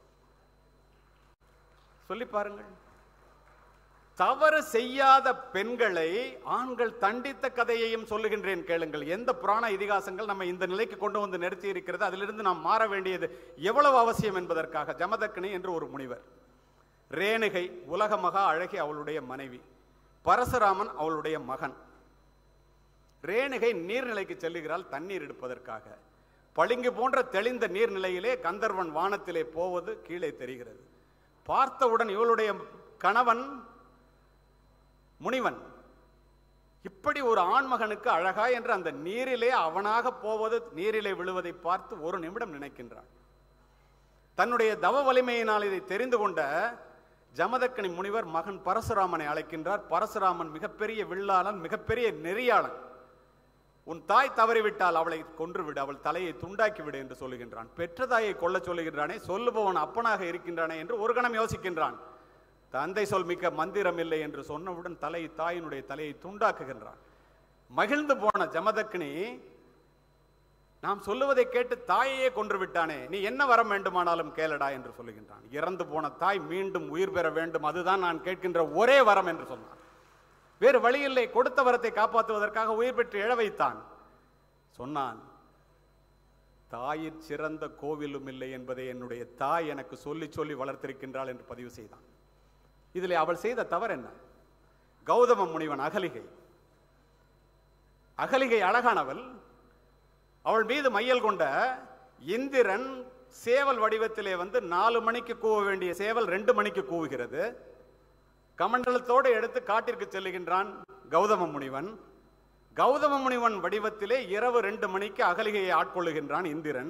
சொல்லி பாருங்கள் தவறு செய்யாத பெண்களை ஆண்கள் தண்டித்த கதையையும் சொல்லுகின்றேன் கேளுங்கள் எந்த புராண இதிகாசங்கள் நம்ம இந்த நிலைக்கு கொண்டு வந்து நிறுத்தி இருக்கிறது அதிலிருந்து நாம் மாற வேண்டியது எவ்வளவு அவசியம் என்பதற்காக ஜமதக்கினி என்று ஒரு முனிவர் ரேணுகை உலக மகா அழகி அவளுடைய மனைவி பரசுராமன் அவளுடைய மகன் ரேணுகை நீர்நிலைக்கு செல்லுகிறாள் தண்ணீர் எடுப்பதற்காக பளிங்கு போன்ற தெளிந்த நீர்நிலையிலே கந்தர்வன் வானத்திலே போவது கீழே தெரிகிறது பார்த்தவுடன் இவளுடைய கணவன் முனிவன் இப்படி ஒரு ஆண்மகனுக்கு அழகா என்று அந்த நீரிலே அவனாக போவது நீரிலே விழுவதை பார்த்து ஒரு நிமிடம் நினைக்கின்றான் தன்னுடைய தவ வலிமையினால் இதை தெரிந்து கொண்ட ஜமதக்கனி முனிவர் மகன் பரசுராமனை அழைக்கின்றார் பரசுராமன் மிகப்பெரிய வில்லாளன் மிகப்பெரிய நெறியாளன் உன் தாய் தவறிவிட்டால் அவளை கொன்றுவிடு அவள் தலையை துண்டாக்கி விடு என்று சொல்லுகின்றான் பெற்ற தாயை கொல்ல சொல்லுகின்றானே சொல்லுபவன் அப்பனாக இருக்கின்றானே என்று ஒரு கணம் யோசிக்கின்றான் தந்தை சொல் மிக்க மந்திரம் இல்லை என்று சொன்னவுடன் தலை தாயினுடைய தலையை துண்டாக்குகின்றான் மகிழ்ந்து போன ஜமதக்னி நாம் சொல்லுவதை கேட்டு தாயையே கொன்று விட்டானே நீ என்ன வரம் வேண்டுமானாலும் கேளடா என்று சொல்லுகின்றான் இறந்து போன தாய் மீண்டும் உயிர் பெற வேண்டும் அதுதான் நான் கேட்கின்ற ஒரே வரம் என்று சொன்னான் வேறு வழியில்லை கொடுத்த வரத்தை காப்பாற்றுவதற்காக உயிர் பெற்று எழ வைத்தான் சொன்னான் தாயிற் சிறந்த கோவிலும் இல்லை என்பதை என்னுடைய தாய் எனக்கு சொல்லி சொல்லி வளர்த்திருக்கின்றாள் என்று பதிவு செய்தான் இதில் அவள் செய்த தவறு என்ன கௌதம முனிவன் அகலிகை அகலிகை அழகானவள் அவள் மீது மையல் கொண்ட இந்திரன் சேவல் வடிவத்திலே வந்து நாலு மணிக்கு கூவ வேண்டிய சேவல் ரெண்டு மணிக்கு கூவுகிறது கமண்டலத்தோடு எடுத்து காட்டிற்கு செல்லுகின்றான் கௌதம முனிவன் கௌதம முனிவன் வடிவத்திலே இரவு ரெண்டு மணிக்கு அகலிகையை ஆட்கொள்ளுகின்றான் இந்திரன்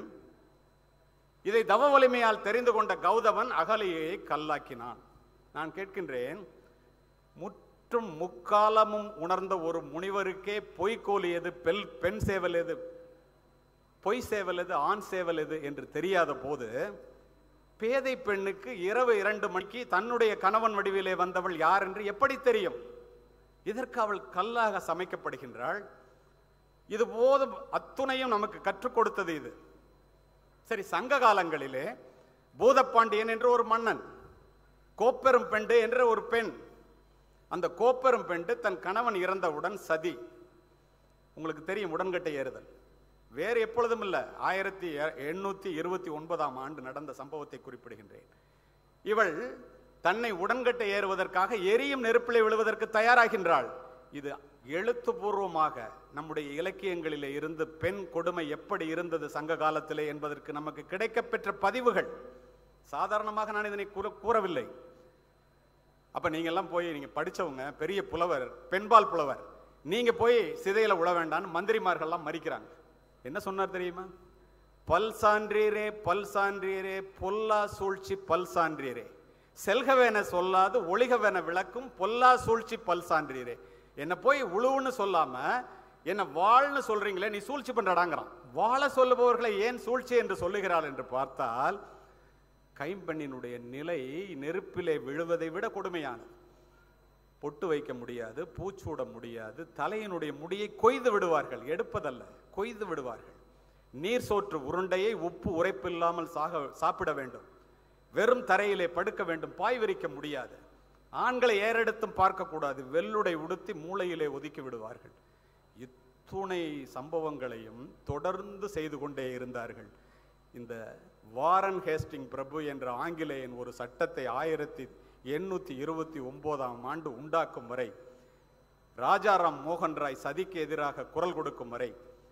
இதை தவ வலிமையால் தெரிந்து கொண்ட கௌதமன் அகலிகையை கல்லாக்கினான் நான் கேட்கின்றேன் முற்றும் முக்காலமும் உணர்ந்த ஒரு முனிவருக்கே பொய்கோலி எது பெல் பெண் சேவல் எது பொய் சேவல் எது ஆண் சேவல் எது என்று தெரியாத போது பேதை பெண்ணுக்கு இரவு இரண்டு மணிக்கு தன்னுடைய கணவன் வடிவிலே வந்தவள் யார் என்று எப்படி தெரியும் இதற்கு அவள் கல்லாக சமைக்கப்படுகின்றாள் இது போதும் அத்துணையும் நமக்கு கற்றுக் கொடுத்தது இது சரி சங்க காலங்களிலே பூதப்பாண்டியன் என்ற ஒரு மன்னன் கோப்பெரும் பெண்டு என்ற ஒரு பெண் அந்த கோப்பெரும் பெண்டு தன் கணவன் இறந்தவுடன் சதி உங்களுக்கு தெரியும் உடன்கட்டை ஏறுதல் வேறு எப்பொழுதும் இல்லை ஆயிரத்தி எண்ணூத்தி இருபத்தி ஒன்பதாம் ஆண்டு நடந்த சம்பவத்தை குறிப்பிடுகின்றேன் இவள் தன்னை உடன்கட்டை ஏறுவதற்காக எரியும் நெருப்பிலே விழுவதற்கு தயாராகின்றாள் இது எழுத்துப்பூர்வமாக நம்முடைய இலக்கியங்களிலே இருந்து பெண் கொடுமை எப்படி இருந்தது சங்க காலத்திலே என்பதற்கு நமக்கு கிடைக்கப்பெற்ற பதிவுகள் சாதாரணமாக நான் இதனை கூற கூறவில்லை அப்ப நீங்க எல்லாம் போய் நீங்க படிச்சவங்க பெரிய புலவர் பெண்பால் புலவர் நீங்க போய் சிதையில உழ வேண்டாம்னு மந்திரிமார்கள்லாம் மறிக்கிறாங்க என்ன சொன்னார் தெரியுமா பல் சான்றீரே பல் சான்றீரே பொல்லா சூழ்ச்சி பல் சான்றீரே செல்கவேன சொல்லாது ஒளிகவேன விளக்கும் பொல்லா சூழ்ச்சி பல் சான்றீரே என்ன போய் உழுவுன்னு சொல்லாம என்ன வாழ்னு சொல்றீங்களே நீ சூழ்ச்சி பண்றடாங்கிறான் வாழ சொல்லுபவர்களை ஏன் சூழ்ச்சி என்று சொல்லுகிறாள் என்று பார்த்தால் கைம்பெண்ணினுடைய நிலை நெருப்பிலே விழுவதை விட கொடுமையானது பொட்டு வைக்க முடியாது பூச்சூட முடியாது தலையினுடைய முடியை கொய்து விடுவார்கள் எடுப்பதல்ல கொய்து விடுவார்கள் நீர் சோற்று உருண்டையை உப்பு உரைப்பில்லாமல் சாக சாப்பிட வேண்டும் வெறும் தரையிலே படுக்க வேண்டும் பாய் விரிக்க முடியாது ஆண்களை ஏறெடுத்தும் பார்க்கக்கூடாது வெள்ளுடை உடுத்தி மூளையிலே ஒதுக்கி விடுவார்கள் இத்துணை சம்பவங்களையும் தொடர்ந்து செய்து கொண்டே இருந்தார்கள் இந்த வாரன் ஹேஸ்டிங் பிரபு என்ற ஆங்கிலேயன் ஒரு சட்டத்தை ஆயிரத்தி எண்ணூற்றி இருபத்தி ஒன்பதாம் ஆண்டு உண்டாக்கும் வரை ராஜாராம் மோகன் ராய் சதிக்கு எதிராக குரல் கொடுக்கும் வரை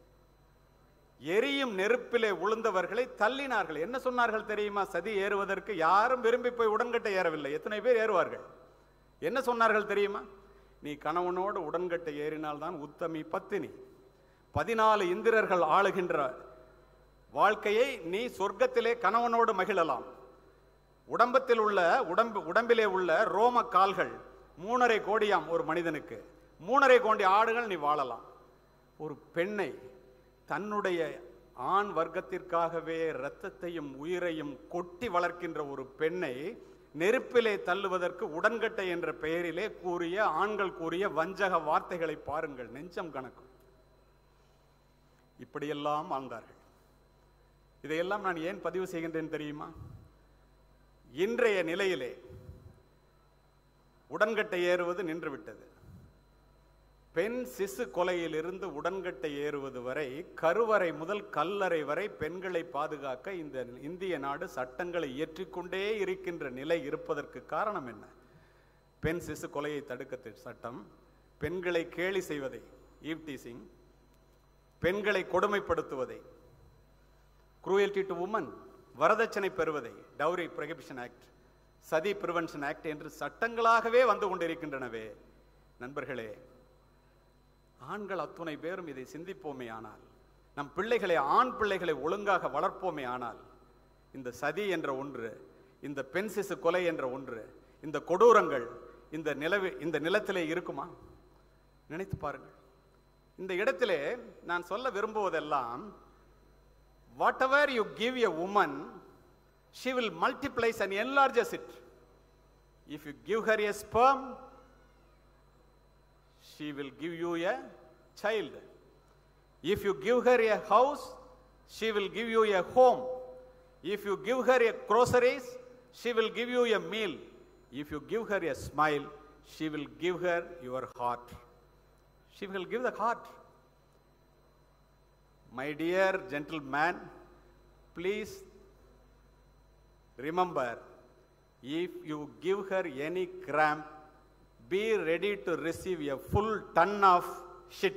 எரியும் நெருப்பிலே உளுந்தவர்களை தள்ளினார்கள் என்ன சொன்னார்கள் தெரியுமா சதி ஏறுவதற்கு யாரும் விரும்பி போய் உடன்கட்டை ஏறவில்லை எத்தனை பேர் ஏறுவார்கள் என்ன சொன்னார்கள் தெரியுமா நீ கணவனோடு உடன்கட்டை ஏறினால்தான் உத்தமி பத்தினி பதினாலு இந்திரர்கள் ஆளுகின்ற வாழ்க்கையை நீ சொர்க்கத்திலே கணவனோடு மகிழலாம் உடம்பத்தில் உள்ள உடம்பு உடம்பிலே உள்ள ரோம கால்கள் மூணரை கோடியாம் ஒரு மனிதனுக்கு மூணரை கோடி ஆடுகள் நீ வாழலாம் ஒரு பெண்ணை தன்னுடைய ஆண் வர்க்கத்திற்காகவே இரத்தத்தையும் உயிரையும் கொட்டி வளர்க்கின்ற ஒரு பெண்ணை நெருப்பிலே தள்ளுவதற்கு உடன்கட்டை என்ற பெயரிலே கூறிய ஆண்கள் கூறிய வஞ்சக வார்த்தைகளை பாருங்கள் நெஞ்சம் கணக்கும் இப்படியெல்லாம் வாழ்ந்தார்கள் இதையெல்லாம் நான் ஏன் பதிவு செய்கின்றேன் தெரியுமா இன்றைய நிலையிலே உடன்கட்டை ஏறுவது நின்றுவிட்டது பெண் சிசு கொலையிலிருந்து உடன்கட்டை ஏறுவது வரை கருவறை முதல் கல்லறை வரை பெண்களை பாதுகாக்க இந்த இந்திய நாடு சட்டங்களை இயற்றிக்கொண்டே இருக்கின்ற நிலை இருப்பதற்கு காரணம் என்ன பெண் சிசு கொலையை தடுக்க தி- சட்டம் பெண்களை கேலி செய்வதை ஈவ்டீசிங் பெண்களை கொடுமைப்படுத்துவதை குரூயல்டி டு உமன் வரதட்சணை பெறுவதை dowry prohibition act sati prevention act என்று சட்டங்களாகவே வந்து கொண்டிருக்கின்றனவே நண்பர்களே ஆண்கள் அத்துணை பேரும் இதை சிந்திப்போமே ஆனால் நம் பிள்ளைகளை ஆண் பிள்ளைகளை ஒழுங்காக வளர்ப்போமே ஆனால் இந்த சதி என்ற ஒன்று இந்த பெண் சிசு கொலை என்ற ஒன்று இந்த கொடூரங்கள் இந்த நிலவு இந்த நிலத்திலே இருக்குமா நினைத்து பாருங்கள் இந்த இடத்திலே நான் சொல்ல விரும்புவதெல்லாம் whatever you give a woman she will multiplies and enlarges it if you give her a sperm she will give you a child. If you give her a house, she will give you a home. If you give her a groceries, she will give you a meal. If you give her a smile, she will give her your heart. She will give the heart. My dear gentleman, please remember if you give her any cramp, be ready to receive a full ton of shit.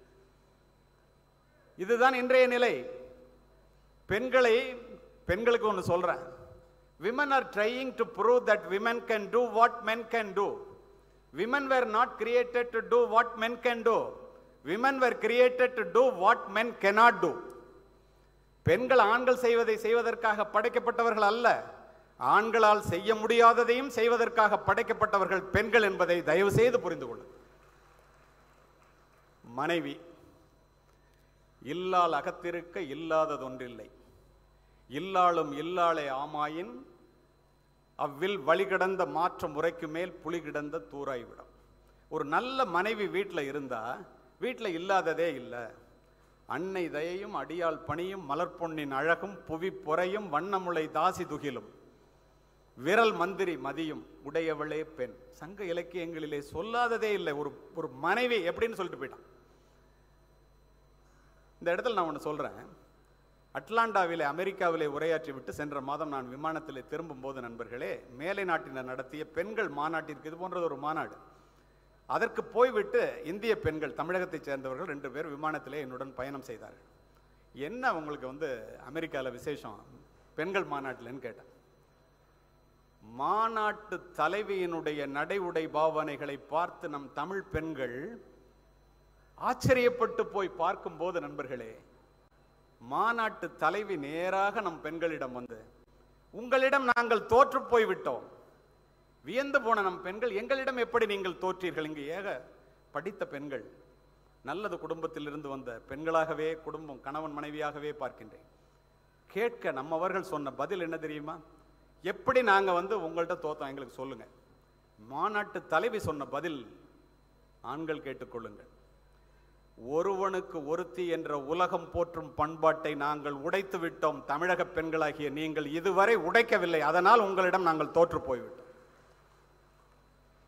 இதுதான் இன்றைய நிலை பெண்களை பெண்களுக்கு ஒன்று சொல்றேன் women are trying to prove that women can do what men can do women were not created to do what men can do women were created to do what men cannot do பெண்கள் ஆண்கள் செய்வதை செய்வதற்காக படைக்கப்பட்டவர்கள் அல்ல ஆண்களால் செய்ய முடியாததையும் செய்வதற்காக படைக்கப்பட்டவர்கள் பெண்கள் என்பதை தயவு செய்து புரிந்து கொள்ளுங்கள் மனைவி இல்லால் அகத்திருக்க இல்லாததொன்றில்லை இல்லாளும் இல்லாளே ஆமாயின் அவ்வில் வழிகிடந்த மாற்ற முறைக்கு மேல் புலி கிடந்த தூராய்விடம் ஒரு நல்ல மனைவி வீட்டில் இருந்தா வீட்டில் இல்லாததே இல்லை அன்னை தயையும் அடியாள் பணியும் மலர்பொன்னின் அழகும் புவி பொறையும் வண்ணமுளை தாசி துகிலும் விரல் மந்திரி மதியும் உடையவளே பெண் சங்க இலக்கியங்களிலே சொல்லாததே இல்லை ஒரு ஒரு மனைவி எப்படின்னு சொல்லிட்டு போயிட்டான் இந்த இடத்துல நான் ஒன்று சொல்றேன் அட்லாண்டாவிலே அமெரிக்காவிலே உரையாற்றி விட்டு சென்ற மாதம் நான் விமானத்திலே திரும்பும்போது நண்பர்களே மேலை நாட்டினர் நடத்திய பெண்கள் மாநாட்டிற்கு இது போன்றது ஒரு மாநாடு அதற்கு போய்விட்டு இந்திய பெண்கள் தமிழகத்தைச் சேர்ந்தவர்கள் ரெண்டு பேர் விமானத்திலே என்னுடன் பயணம் செய்தார்கள் என்ன உங்களுக்கு வந்து அமெரிக்காவில் விசேஷம் பெண்கள் மாநாட்டில்னு கேட்டேன் மாநாட்டு தலைவியினுடைய நடை உடை பாவனைகளை பார்த்து நம் தமிழ் பெண்கள் ஆச்சரியப்பட்டு போய் பார்க்கும்போது நண்பர்களே மாநாட்டு தலைவி நேராக நம் பெண்களிடம் வந்து உங்களிடம் நாங்கள் தோற்று போய்விட்டோம் வியந்து போன நம் பெண்கள் எங்களிடம் எப்படி நீங்கள் தோற்றீர்கள் இங்கு ஏக படித்த பெண்கள் நல்லது குடும்பத்திலிருந்து வந்த பெண்களாகவே குடும்பம் கணவன் மனைவியாகவே பார்க்கின்றேன் கேட்க நம்மவர்கள் சொன்ன பதில் என்ன தெரியுமா எப்படி நாங்க வந்து உங்கள்கிட்ட தோத்தோம் எங்களுக்கு சொல்லுங்க மாநாட்டு தலைவி சொன்ன பதில் ஆண்கள் கேட்டுக்கொள்ளுங்கள் ஒருவனுக்கு ஒருத்தி என்ற உலகம் போற்றும் பண்பாட்டை நாங்கள் உடைத்து விட்டோம் தமிழக பெண்களாகிய நீங்கள் இதுவரை உடைக்கவில்லை அதனால் உங்களிடம் நாங்கள் தோற்று போய்விட்டோம்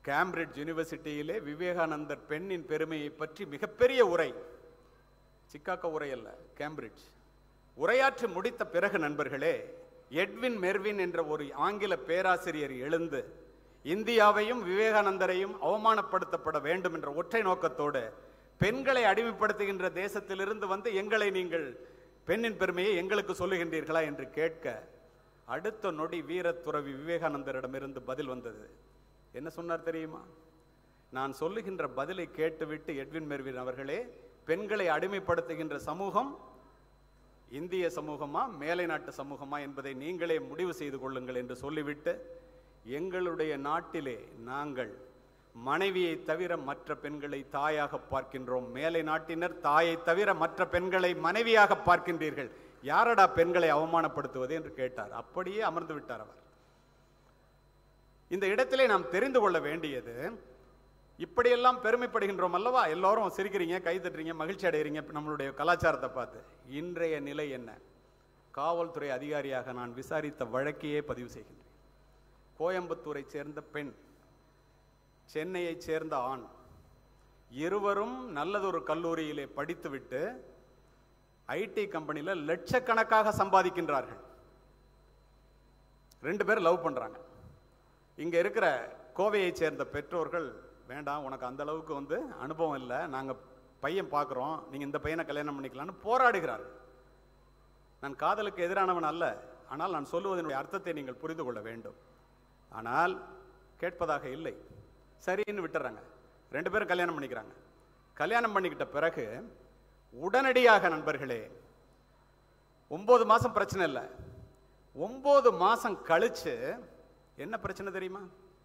கேம்பிரிட்ஜ் யூனிவர்சிட்டியிலே விவேகானந்தர் பெண்ணின் பெருமையை பற்றி மிகப்பெரிய உரை சிக்காகோ உரை அல்ல கேம்பிரிட்ஜ் உரையாற்றி முடித்த பிறகு நண்பர்களே எட்வின் மெர்வின் என்ற ஒரு ஆங்கில பேராசிரியர் எழுந்து இந்தியாவையும் விவேகானந்தரையும் அவமானப்படுத்தப்பட வேண்டும் என்ற ஒற்றை நோக்கத்தோடு பெண்களை அடிமைப்படுத்துகின்ற தேசத்திலிருந்து வந்து எங்களை நீங்கள் பெண்ணின் பெருமையை எங்களுக்கு சொல்லுகின்றீர்களா என்று கேட்க அடுத்த நொடி வீரத்துறவி விவேகானந்தரிடமிருந்து பதில் வந்தது என்ன சொன்னார் தெரியுமா நான் சொல்லுகின்ற பதிலை கேட்டுவிட்டு எட்வின் மெர்வின் அவர்களே பெண்களை அடிமைப்படுத்துகின்ற சமூகம் இந்திய சமூகமா மேலை நாட்டு சமூகமா என்பதை நீங்களே முடிவு செய்து கொள்ளுங்கள் என்று சொல்லிவிட்டு எங்களுடைய நாட்டிலே நாங்கள் மனைவியை தவிர மற்ற பெண்களை தாயாக பார்க்கின்றோம் மேலை நாட்டினர் தாயை தவிர மற்ற பெண்களை மனைவியாக பார்க்கின்றீர்கள் யாரடா பெண்களை அவமானப்படுத்துவது என்று கேட்டார் அப்படியே அமர்ந்து விட்டார் அவர் இந்த இடத்திலே நாம் தெரிந்து கொள்ள வேண்டியது இப்படியெல்லாம் பெருமைப்படுகின்றோம் அல்லவா எல்லாரும் சிரிக்கிறீங்க கை தட்டுறீங்க மகிழ்ச்சி அடைகிறீங்க நம்மளுடைய கலாச்சாரத்தை பார்த்து இன்றைய நிலை என்ன காவல்துறை அதிகாரியாக நான் விசாரித்த வழக்கையே பதிவு செய்கின்றேன் கோயம்புத்தூரை சேர்ந்த பெண் சென்னையைச் சேர்ந்த ஆண் இருவரும் நல்லதொரு கல்லூரியிலே படித்துவிட்டு ஐடி கம்பெனியில் லட்சக்கணக்காக சம்பாதிக்கின்றார்கள் ரெண்டு பேரும் லவ் பண்றாங்க இங்க இருக்கிற கோவையை சேர்ந்த பெற்றோர்கள் வேண்டாம் உனக்கு அந்த அளவுக்கு வந்து அனுபவம் இல்லை நாங்க பையன் பார்க்குறோம் நீங்க இந்த பையனை கல்யாணம் பண்ணிக்கலாம்னு போராடுகிறார்கள் நான் காதலுக்கு எதிரானவன் அல்ல ஆனால் நான் சொல்லுவதனுடைய அர்த்தத்தை நீங்கள் புரிந்து கொள்ள வேண்டும் ஆனால் கேட்பதாக இல்லை சரின்னு விட்டுறாங்க ரெண்டு பேரும் கல்யாணம் பண்ணிக்கிறாங்க கல்யாணம் பண்ணிக்கிட்ட பிறகு உடனடியாக நண்பர்களே ஒன்பது மாசம் பிரச்சனை இல்லை ஒன்பது மாசம் கழிச்சு என்ன பிரச்சனை தெரியுமா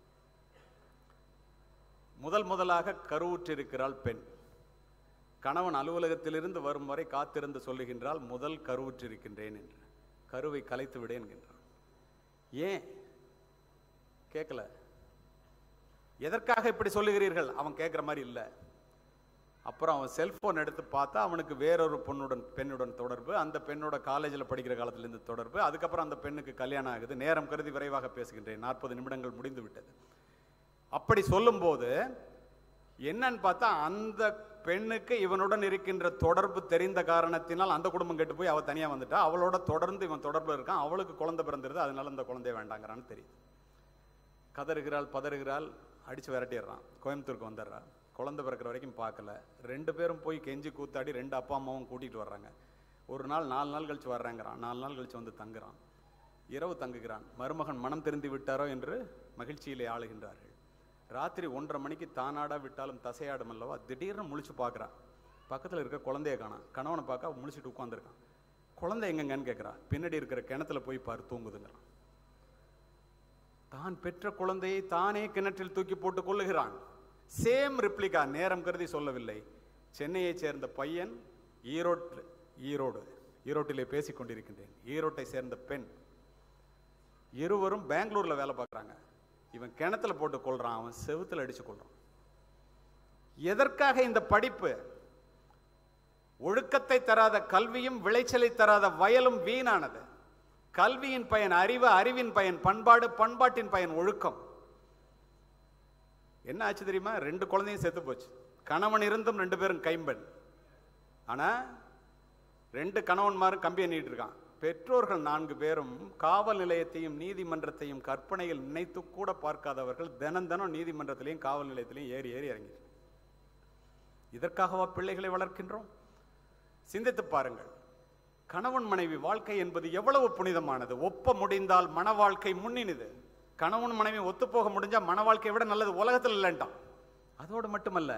முதல் முதலாக கருவுற்றிருக்கிறாள் பெண் கணவன் அலுவலகத்திலிருந்து வரும் வரை காத்திருந்து சொல்லுகின்றால் முதல் கருவுற்றிருக்கின்றேன் என்று கருவை கலைத்து விடு என்கின்றான் ஏன் கேட்கல எதற்காக இப்படி சொல்லுகிறீர்கள் அவன் கேட்குற மாதிரி இல்லை அப்புறம் அவன் செல்போன் எடுத்து பார்த்தா அவனுக்கு வேறொரு பொண்ணுடன் பெண்ணுடன் தொடர்பு அந்த பெண்ணோட காலேஜில் படிக்கிற காலத்திலிருந்து தொடர்பு அதுக்கப்புறம் அந்த பெண்ணுக்கு கல்யாணம் ஆகுது நேரம் கருதி விரைவாக பேசுகின்றேன் நாற்பது நிமிடங்கள் முடிந்து விட்டது அப்படி சொல்லும்போது என்னன்னு பார்த்தா அந்த பெண்ணுக்கு இவனுடன் இருக்கின்ற தொடர்பு தெரிந்த காரணத்தினால் அந்த குடும்பம் கெட்டு போய் அவ தனியா வந்துட்டா அவளோட தொடர்ந்து இவன் தொடர்பு இருக்கான் அவளுக்கு குழந்தை பிறந்திருது அதனால இந்த குழந்தைய வேண்டாங்கிறான்னு தெரியுது கதறுகிறாள் பதறுகிறாள் அடிச்சு விரட்டிடுறான் கோயம்புத்தூருக்கு வந்துடுறா குழந்தை பிறக்கிற வரைக்கும் பார்க்கல ரெண்டு பேரும் போய் கெஞ்சி கூத்தாடி ரெண்டு அப்பா அம்மாவும் கூட்டிகிட்டு வர்றாங்க ஒரு நாள் நாலு நாள் கழிச்சு வர்றாங்கிறான் நாலு நாள் கழிச்சு வந்து தங்குறான் இரவு தங்குகிறான் மருமகன் மனம் திருந்தி விட்டாரோ என்று மகிழ்ச்சியிலே ஆளுகின்றார்கள் ராத்திரி ஒன்றரை மணிக்கு தானாடா விட்டாலும் தசையாடும் அல்லவா திடீர்னு முழிச்சு பார்க்குறான் பக்கத்தில் இருக்க குழந்தைய காணாம் கணவனை பார்க்க அவன் முழிச்சிட்டு உட்காந்துருக்கான் குழந்தை எங்கங்கன்னு கேட்குறா பின்னாடி இருக்கிற கிணத்துல போய் பாரு தூங்குதுங்கிறான் தான் பெற்ற குழந்தையை தானே கிணற்றில் தூக்கி போட்டு கொள்ளுகிறான் சேம் ரிப்ளிகா நேரம் கருதி சொல்லவில்லை சென்னையைச் சேர்ந்த பையன் ஈரோட்டு ஈரோடு ஈரோட்டிலே பேசிக் கொண்டிருக்கின்றேன் ஈரோட்டை சேர்ந்த பெண் இருவரும் பெங்களூர்ல வேலை பார்க்குறாங்க இவன் கிணத்துல போட்டு கொள்றான் அவன் செவுத்துல அடிச்சு கொள்றான் எதற்காக இந்த படிப்பு ஒழுக்கத்தை தராத கல்வியும் விளைச்சலை தராத வயலும் வீணானது கல்வியின் பயன் அறிவு அறிவின் பயன் பண்பாடு பண்பாட்டின் பயன் ஒழுக்கம் என்ன ஆச்சு தெரியுமா ரெண்டு குழந்தையும் செத்து போச்சு கணவன் இருந்தும் ரெண்டு பேரும் கைம்பெண் ஆனா ரெண்டு கணவன்மாரும் கம்பி எண்ணிட்டு இருக்கான் பெற்றோர்கள் நான்கு பேரும் காவல் நிலையத்தையும் நீதிமன்றத்தையும் கற்பனையில் நினைத்து கூட பார்க்காதவர்கள் தினம் தினம் நீதிமன்றத்திலையும் காவல் நிலையத்திலையும் ஏறி ஏறி இறங்கி இதற்காகவா பிள்ளைகளை வளர்க்கின்றோம் சிந்தித்து பாருங்கள் கணவன் மனைவி வாழ்க்கை என்பது எவ்வளவு புனிதமானது ஒப்ப முடிந்தால் மன வாழ்க்கை முன்னினுது கணவன் மனைவி ஒத்து போக முடிஞ்சா மன வாழ்க்கையை விட நல்லது உலகத்தில் இல்லைன்ட்டான் அதோடு மட்டுமல்ல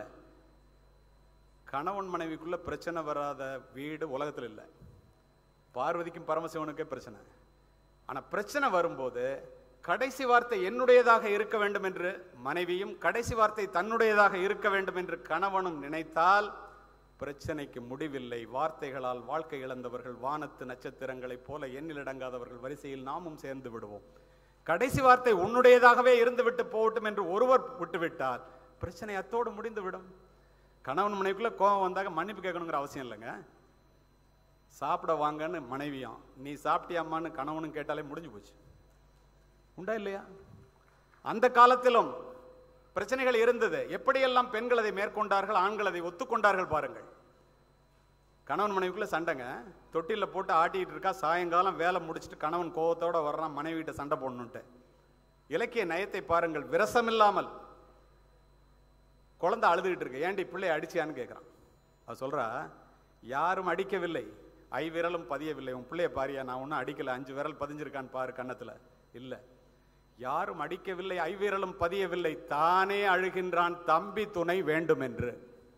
கணவன் மனைவிக்குள்ள பிரச்சனை வராத வீடு உலகத்தில் இல்லை பார்வதிக்கும் பரமசிவனுக்கே பிரச்சனை ஆனா பிரச்சனை வரும்போது கடைசி வார்த்தை என்னுடையதாக இருக்க வேண்டும் என்று மனைவியும் கடைசி வார்த்தை தன்னுடையதாக இருக்க வேண்டும் என்று கணவனும் நினைத்தால் பிரச்சனைக்கு முடிவில்லை வார்த்தைகளால் வாழ்க்கை இழந்தவர்கள் வானத்து நட்சத்திரங்களைப் போல எண்ணிலடங்காதவர்கள் வரிசையில் நாமும் சேர்ந்து விடுவோம் கடைசி வார்த்தை உன்னுடையதாகவே இருந்து விட்டு போகட்டும் என்று ஒருவர் விட்டுவிட்டால் பிரச்சனை அத்தோடு முடிந்து விடும் கணவன் மனைவிக்குள்ள கோபம் வந்தாக மன்னிப்பு கேட்கணுங்கிற அவசியம் இல்லைங்க சாப்பிட வாங்கன்னு மனைவியும் நீ சாப்பிட்டியாம்மான்னு கணவனும் கேட்டாலே முடிஞ்சு போச்சு உண்டா இல்லையா அந்த காலத்திலும் பிரச்சனைகள் இருந்தது எப்படியெல்லாம் பெண்கள் அதை மேற்கொண்டார்கள் ஆண்கள் அதை ஒத்துக்கொண்டார்கள் பாருங்கள் கணவன் மனைவிக்குள்ள சண்டைங்க தொட்டில போட்டு ஆட்டிட்டு இருக்கா சாயங்காலம் வேலை முடிச்சுட்டு கணவன் கோவத்தோட வர்றான் மனைவிட்ட சண்டை போடணுன்ட்டு இலக்கிய நயத்தை பாருங்கள் விரசமில்லாமல் குழந்தை அழுதுகிட்டு இருக்கு ஏன்டி பிள்ளை அடிச்சியான்னு கேட்குறான் அவ சொல்றா யாரும் அடிக்கவில்லை ஐவிரலும் பதியவில்லை உன் பிள்ளைய பாரியா நான் ஒன்றும் அடிக்கல அஞ்சு விரல் பதிஞ்சிருக்கான்னு பாரு கன்னத்துல இல்ல யாரும் அடிக்கவில்லை ஐவிரலும் பதியவில்லை தானே அழுகின்றான் தம்பி துணை வேண்டும் என்று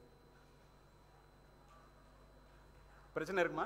பிரச்சனை இருக்குமா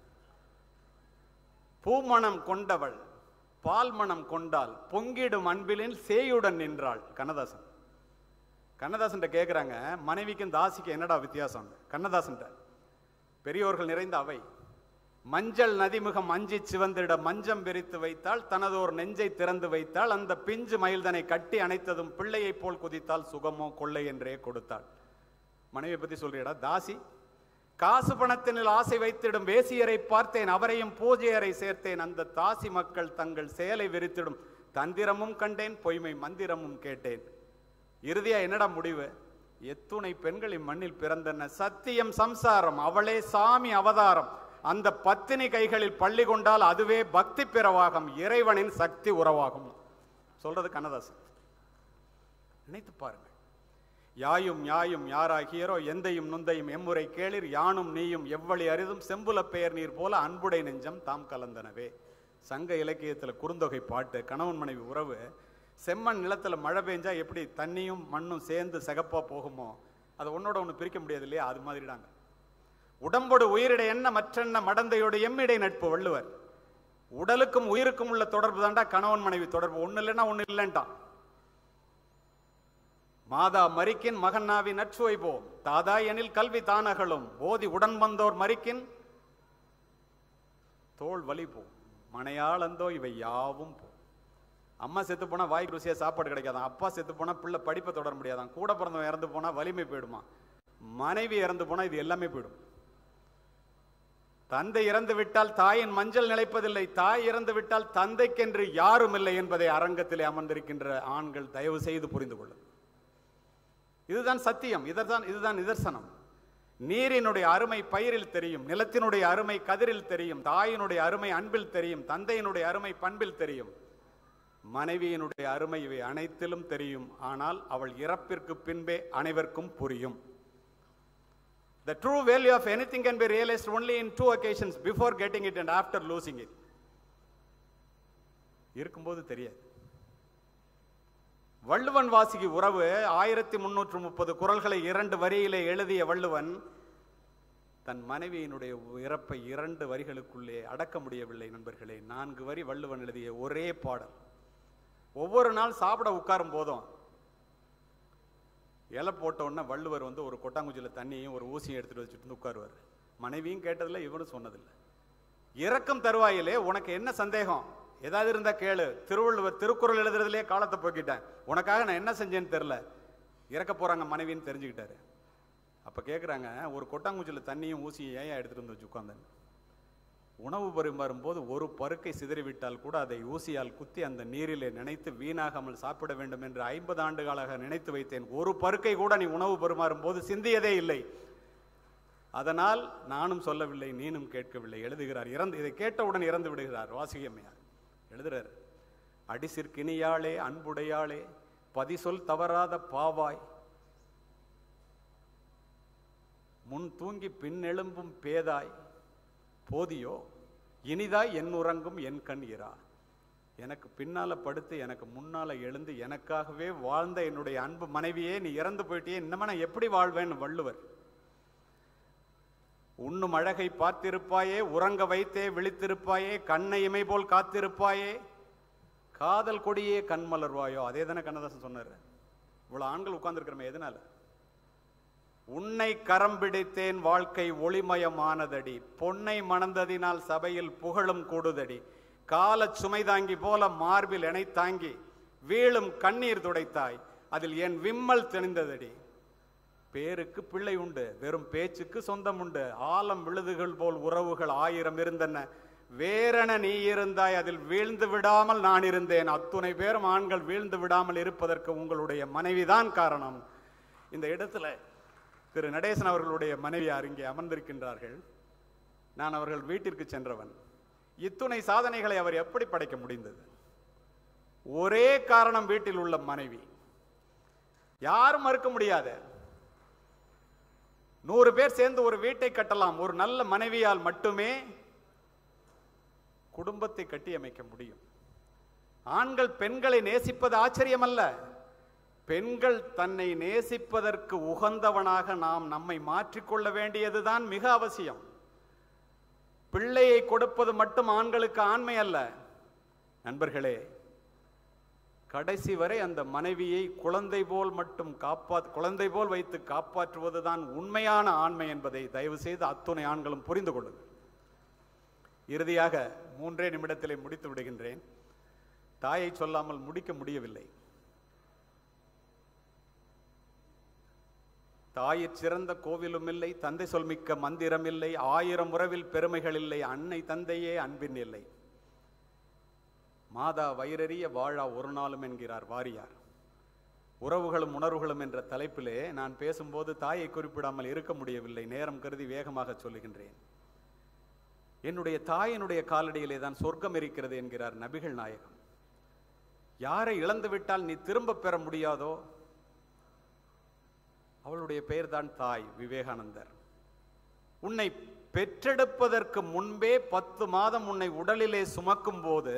பூமணம் கொண்டவள் பால் மணம் கொண்டால் பொங்கிடும் அன்பிலின் சேயுடன் நின்றாள் கண்ணதாசன் கண்ணதாசன் கேட்குறாங்க மனைவிக்கும் தாசிக்கும் என்னடா வித்தியாசம் கண்ணதாசன் பெரியோர்கள் நிறைந்த அவை மஞ்சள் நதிமுகம் அஞ்சி சிவந்திட மஞ்சம் விரித்து வைத்தால் தனதோர் நெஞ்சை திறந்து வைத்தால் அந்த பிஞ்சு மயில்தனை கட்டி அணைத்ததும் பிள்ளையைப் போல் குதித்தால் சுகமோ கொள்ளை என்றே கொடுத்தாள் மனைவியை பத்தி சொல்றியடா தாசி காசு பணத்தினில் ஆசை வைத்திடும் வேசியரை பார்த்தேன் அவரையும் பூஜையரை சேர்த்தேன் அந்த தாசி மக்கள் தங்கள் செயலை விரித்திடும் தந்திரமும் கண்டேன் பொய்மை மந்திரமும் கேட்டேன் இறுதியா என்னடா முடிவு எத்துணை பெண்கள் இம்மண்ணில் பிறந்தன சத்தியம் சம்சாரம் அவளே சாமி அவதாரம் அந்த பத்தினி கைகளில் பள்ளி கொண்டால் அதுவே பக்தி பிறவாகும் இறைவனின் சக்தி உறவாகும் சொல்றது கண்ணதாசன் நினைத்து பாருங்கள் யாயும் யாயும் யாராகியரோ எந்தையும் நுந்தையும் எம்முறை கேளிர் யானும் நீயும் எவ்வளி அரிதும் செம்புல பெயர் நீர் போல அன்புடை நெஞ்சம் தாம் கலந்தனவே சங்க இலக்கியத்துல குறுந்தொகை பாட்டு கணவன் மனைவி உறவு செம்மண் நிலத்துல மழை பெஞ்சா எப்படி தண்ணியும் மண்ணும் சேர்ந்து சிகப்பா போகுமோ அதை ஒன்னோட ஒன்று பிரிக்க முடியாது இல்லையா அது மாதிரிடாங்க உடம்போடு உயிரிடை என்ன மற்றென்ன மடந்தையோடு எம்மிடை நட்பு வள்ளுவர் உடலுக்கும் உயிருக்கும் உள்ள தொடர்பு தாண்டா கணவன் மனைவி தொடர்பு ஒண்ணு இல்லைன்னா ஒண்ணு இல்லைன்ட்டான் மாதா மரிக்கின் மகன் நாவி நற்சுவை போம் தாதா எனில் கல்வி தானகலும் போதி உடன் வந்தோர் மரிக்கின் தோல் வலி போம் மனையாளந்தோ இவை யாவும் போம் அம்மா செத்து போனா வாய்க்கு ருசியா சாப்பாடு கிடைக்காதான் அப்பா செத்து போனா பிள்ளை படிப்பை தொடர முடியாதான் கூட பிறந்தவன் இறந்து போனா வலிமை போயிடுமா மனைவி இறந்து போனா இது எல்லாமே போயிடும் தந்தை இறந்து விட்டால் தாயின் மஞ்சள் நிலைப்பதில்லை தாய் இறந்து விட்டால் தந்தைக்கென்று யாரும் இல்லை என்பதை அரங்கத்திலே அமர்ந்திருக்கின்ற ஆண்கள் தயவு செய்து புரிந்து கொள்ளும் இதுதான் சத்தியம் இதுதான் இதுதான் நிதர்சனம் நீரினுடைய அருமை பயிரில் தெரியும் நிலத்தினுடைய அருமை கதிரில் தெரியும் தாயினுடைய அருமை அன்பில் தெரியும் தந்தையினுடைய அருமை பண்பில் தெரியும் மனைவியினுடைய அருமை இவை அனைத்திலும் தெரியும் ஆனால் அவள் இறப்பிற்கு பின்பே அனைவருக்கும் புரியும் The true value of anything can be realized only in two occasions before getting it and after losing it. இருக்கும்போது தெரியாது வள்ளுவன் வாசிக்கு உறவு ஆயிரத்தி முன்னூற்று முப்பது குரல்களை இரண்டு வரியிலே எழுதிய வள்ளுவன் தன் மனைவியினுடைய இறப்பை இரண்டு வரிகளுக்குள்ளே அடக்க முடியவில்லை நண்பர்களே நான்கு வரி வள்ளுவன் எழுதிய ஒரே பாடல் ஒவ்வொரு நாள் சாப்பிட உட்காரும் போதும் இலை போட்ட உடனே வள்ளுவர் வந்து ஒரு கொட்டாங்குச்சியில் தண்ணியும் ஒரு ஊசியும் எடுத்துட்டு வச்சுட்டு வந்து உட்காருவார் மனைவியும் கேட்டதில்லை இவனும் சொன்னதில்லை இறக்கும் தருவாயிலே உனக்கு என்ன சந்தேகம் ஏதாவது இருந்தா கேளு திருவள்ளுவர் திருக்குறள் எழுதுறதுலயே காலத்தை போக்கிட்டேன் உனக்காக நான் என்ன செஞ்சேன்னு தெரில இறக்க போறாங்க மனைவின்னு தெரிஞ்சுக்கிட்டாரு அப்ப கேக்குறாங்க ஒரு கொட்டாங்குச்சியில் தண்ணியும் ஊசியும் ஏன் எடுத்துட்டு வந்து வச்சு உட்காந்தேன் உணவு பரிமாறும் போது ஒரு பருக்கை சிதறிவிட்டால் கூட அதை ஊசியால் குத்தி அந்த நீரிலே நினைத்து வீணாகாமல் சாப்பிட வேண்டும் என்று ஐம்பது ஆண்டுகளாக நினைத்து வைத்தேன் ஒரு பருக்கை கூட நீ உணவு பரிமாறும் போது சிந்தியதே இல்லை அதனால் நானும் சொல்லவில்லை நீனும் கேட்கவில்லை எழுதுகிறார் இறந்து இதை கேட்டவுடன் இறந்து விடுகிறார் வாசிகம்மையார் எழுதுறார் அடிசிற்கினியாளே அன்புடையாளே பதிசொல் தவறாத பாவாய் முன் தூங்கி பின்னெழும்பும் பேதாய் போதியோ இனிதாய் என் உறங்கும் என் கண் இரா எனக்கு பின்னால படுத்து எனக்கு முன்னால எழுந்து எனக்காகவே வாழ்ந்த என்னுடைய அன்பு மனைவியே நீ இறந்து போயிட்டியே இன்னமா நான் எப்படி வாழ்வேன்னு வள்ளுவர் உண்ணும் அழகை பார்த்திருப்பாயே உறங்க வைத்தே விழித்திருப்பாயே கண்ணை இமை போல் காத்திருப்பாயே காதல் கொடியே கண் மலர்வாயோ அதே தானே கண்ணதாசன் சொன்னார் இவ்வளவு ஆண்கள் உட்கார்ந்துருக்கிறோமே எதனால உன்னை கரம் பிடித்தேன் வாழ்க்கை ஒளிமயமானதடி பொன்னை மணந்ததினால் சபையில் புகழும் கூடுதடி கால சுமை தாங்கி போல மார்பில் எனை தாங்கி வீழும் கண்ணீர் துடைத்தாய் அதில் என் விம்மல் தெளிந்ததடி பேருக்கு பிள்ளை உண்டு வெறும் பேச்சுக்கு சொந்தம் உண்டு ஆலம் விழுதுகள் போல் உறவுகள் ஆயிரம் இருந்தன வேறென நீ இருந்தாய் அதில் வீழ்ந்து விடாமல் நான் இருந்தேன் அத்துணை பேரும் ஆண்கள் வீழ்ந்து விடாமல் இருப்பதற்கு உங்களுடைய மனைவிதான் காரணம் இந்த இடத்துல திரு நடேசன் அவர்களுடைய மனைவியார் இங்கே அமர்ந்திருக்கின்றார்கள் நான் அவர்கள் வீட்டிற்கு சென்றவன் இத்துணை சாதனைகளை அவர் எப்படி படைக்க முடிந்தது ஒரே காரணம் வீட்டில் உள்ள மனைவி யாரும் மறுக்க முடியாது நூறு பேர் சேர்ந்து ஒரு வீட்டை கட்டலாம் ஒரு நல்ல மனைவியால் மட்டுமே குடும்பத்தை கட்டி அமைக்க முடியும் ஆண்கள் பெண்களை நேசிப்பது ஆச்சரியமல்ல பெண்கள் தன்னை நேசிப்பதற்கு உகந்தவனாக நாம் நம்மை மாற்றிக்கொள்ள வேண்டியதுதான் மிக அவசியம் பிள்ளையை கொடுப்பது மட்டும் ஆண்களுக்கு ஆண்மை அல்ல நண்பர்களே கடைசி வரை அந்த மனைவியை குழந்தை போல் மட்டும் காப்பா குழந்தை போல் வைத்து காப்பாற்றுவதுதான் உண்மையான ஆண்மை என்பதை தயவு செய்து அத்துணை ஆண்களும் புரிந்து கொள்ளுங்கள் இறுதியாக மூன்றே நிமிடத்திலே முடித்து விடுகின்றேன் தாயை சொல்லாமல் முடிக்க முடியவில்லை தாயிற் சிறந்த கோவிலும் இல்லை தந்தை சொல்மிக்க மந்திரம் இல்லை ஆயிரம் உறவில் பெருமைகள் இல்லை அன்னை தந்தையே அன்பின் இல்லை மாதா வயிறறிய வாழா ஒரு நாளும் என்கிறார் வாரியார் உறவுகளும் உணர்வுகளும் என்ற தலைப்பிலே நான் பேசும்போது தாயை குறிப்பிடாமல் இருக்க முடியவில்லை நேரம் கருதி வேகமாக சொல்லுகின்றேன் என்னுடைய தாயினுடைய காலடியிலே தான் சொர்க்கம் இருக்கிறது என்கிறார் நபிகள் நாயகம் யாரை இழந்து விட்டால் நீ திரும்ப பெற முடியாதோ அவளுடைய பெயர்தான் தாய் விவேகானந்தர் உன்னை பெற்றெடுப்பதற்கு முன்பே பத்து மாதம் உன்னை உடலிலே சுமக்கும் போது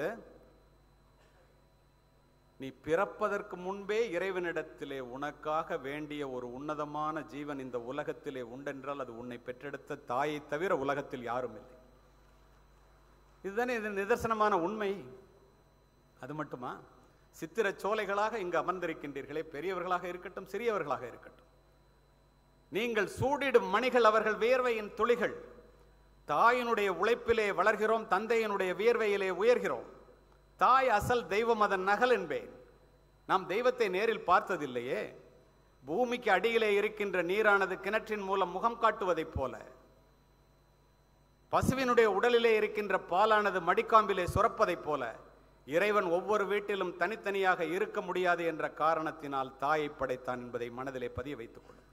நீ பிறப்பதற்கு முன்பே இறைவனிடத்திலே உனக்காக வேண்டிய ஒரு உன்னதமான ஜீவன் இந்த உலகத்திலே உண்டென்றால் அது உன்னை பெற்றெடுத்த தாயை தவிர உலகத்தில் யாரும் இல்லை இதுதானே இது நிதர்சனமான உண்மை அது மட்டுமா சித்திர சோலைகளாக இங்கு அமர்ந்திருக்கின்றீர்களே பெரியவர்களாக இருக்கட்டும் சிறியவர்களாக இருக்கட்டும் நீங்கள் சூடிடும் மணிகள் அவர்கள் வியர்வையின் துளிகள் தாயினுடைய உழைப்பிலே வளர்கிறோம் தந்தையினுடைய வியர்வையிலே உயர்கிறோம் தாய் அசல் தெய்வம் அதன் நகல் என்பேன் நாம் தெய்வத்தை நேரில் பார்த்ததில்லையே பூமிக்கு அடியிலே இருக்கின்ற நீரானது கிணற்றின் மூலம் முகம் காட்டுவதைப் போல பசுவினுடைய உடலிலே இருக்கின்ற பாலானது மடிக்காம்பிலே சுரப்பதைப் போல இறைவன் ஒவ்வொரு வீட்டிலும் தனித்தனியாக இருக்க முடியாது என்ற காரணத்தினால் தாயை படைத்தான் என்பதை மனதிலே பதிய வைத்துக் கொள்ளும்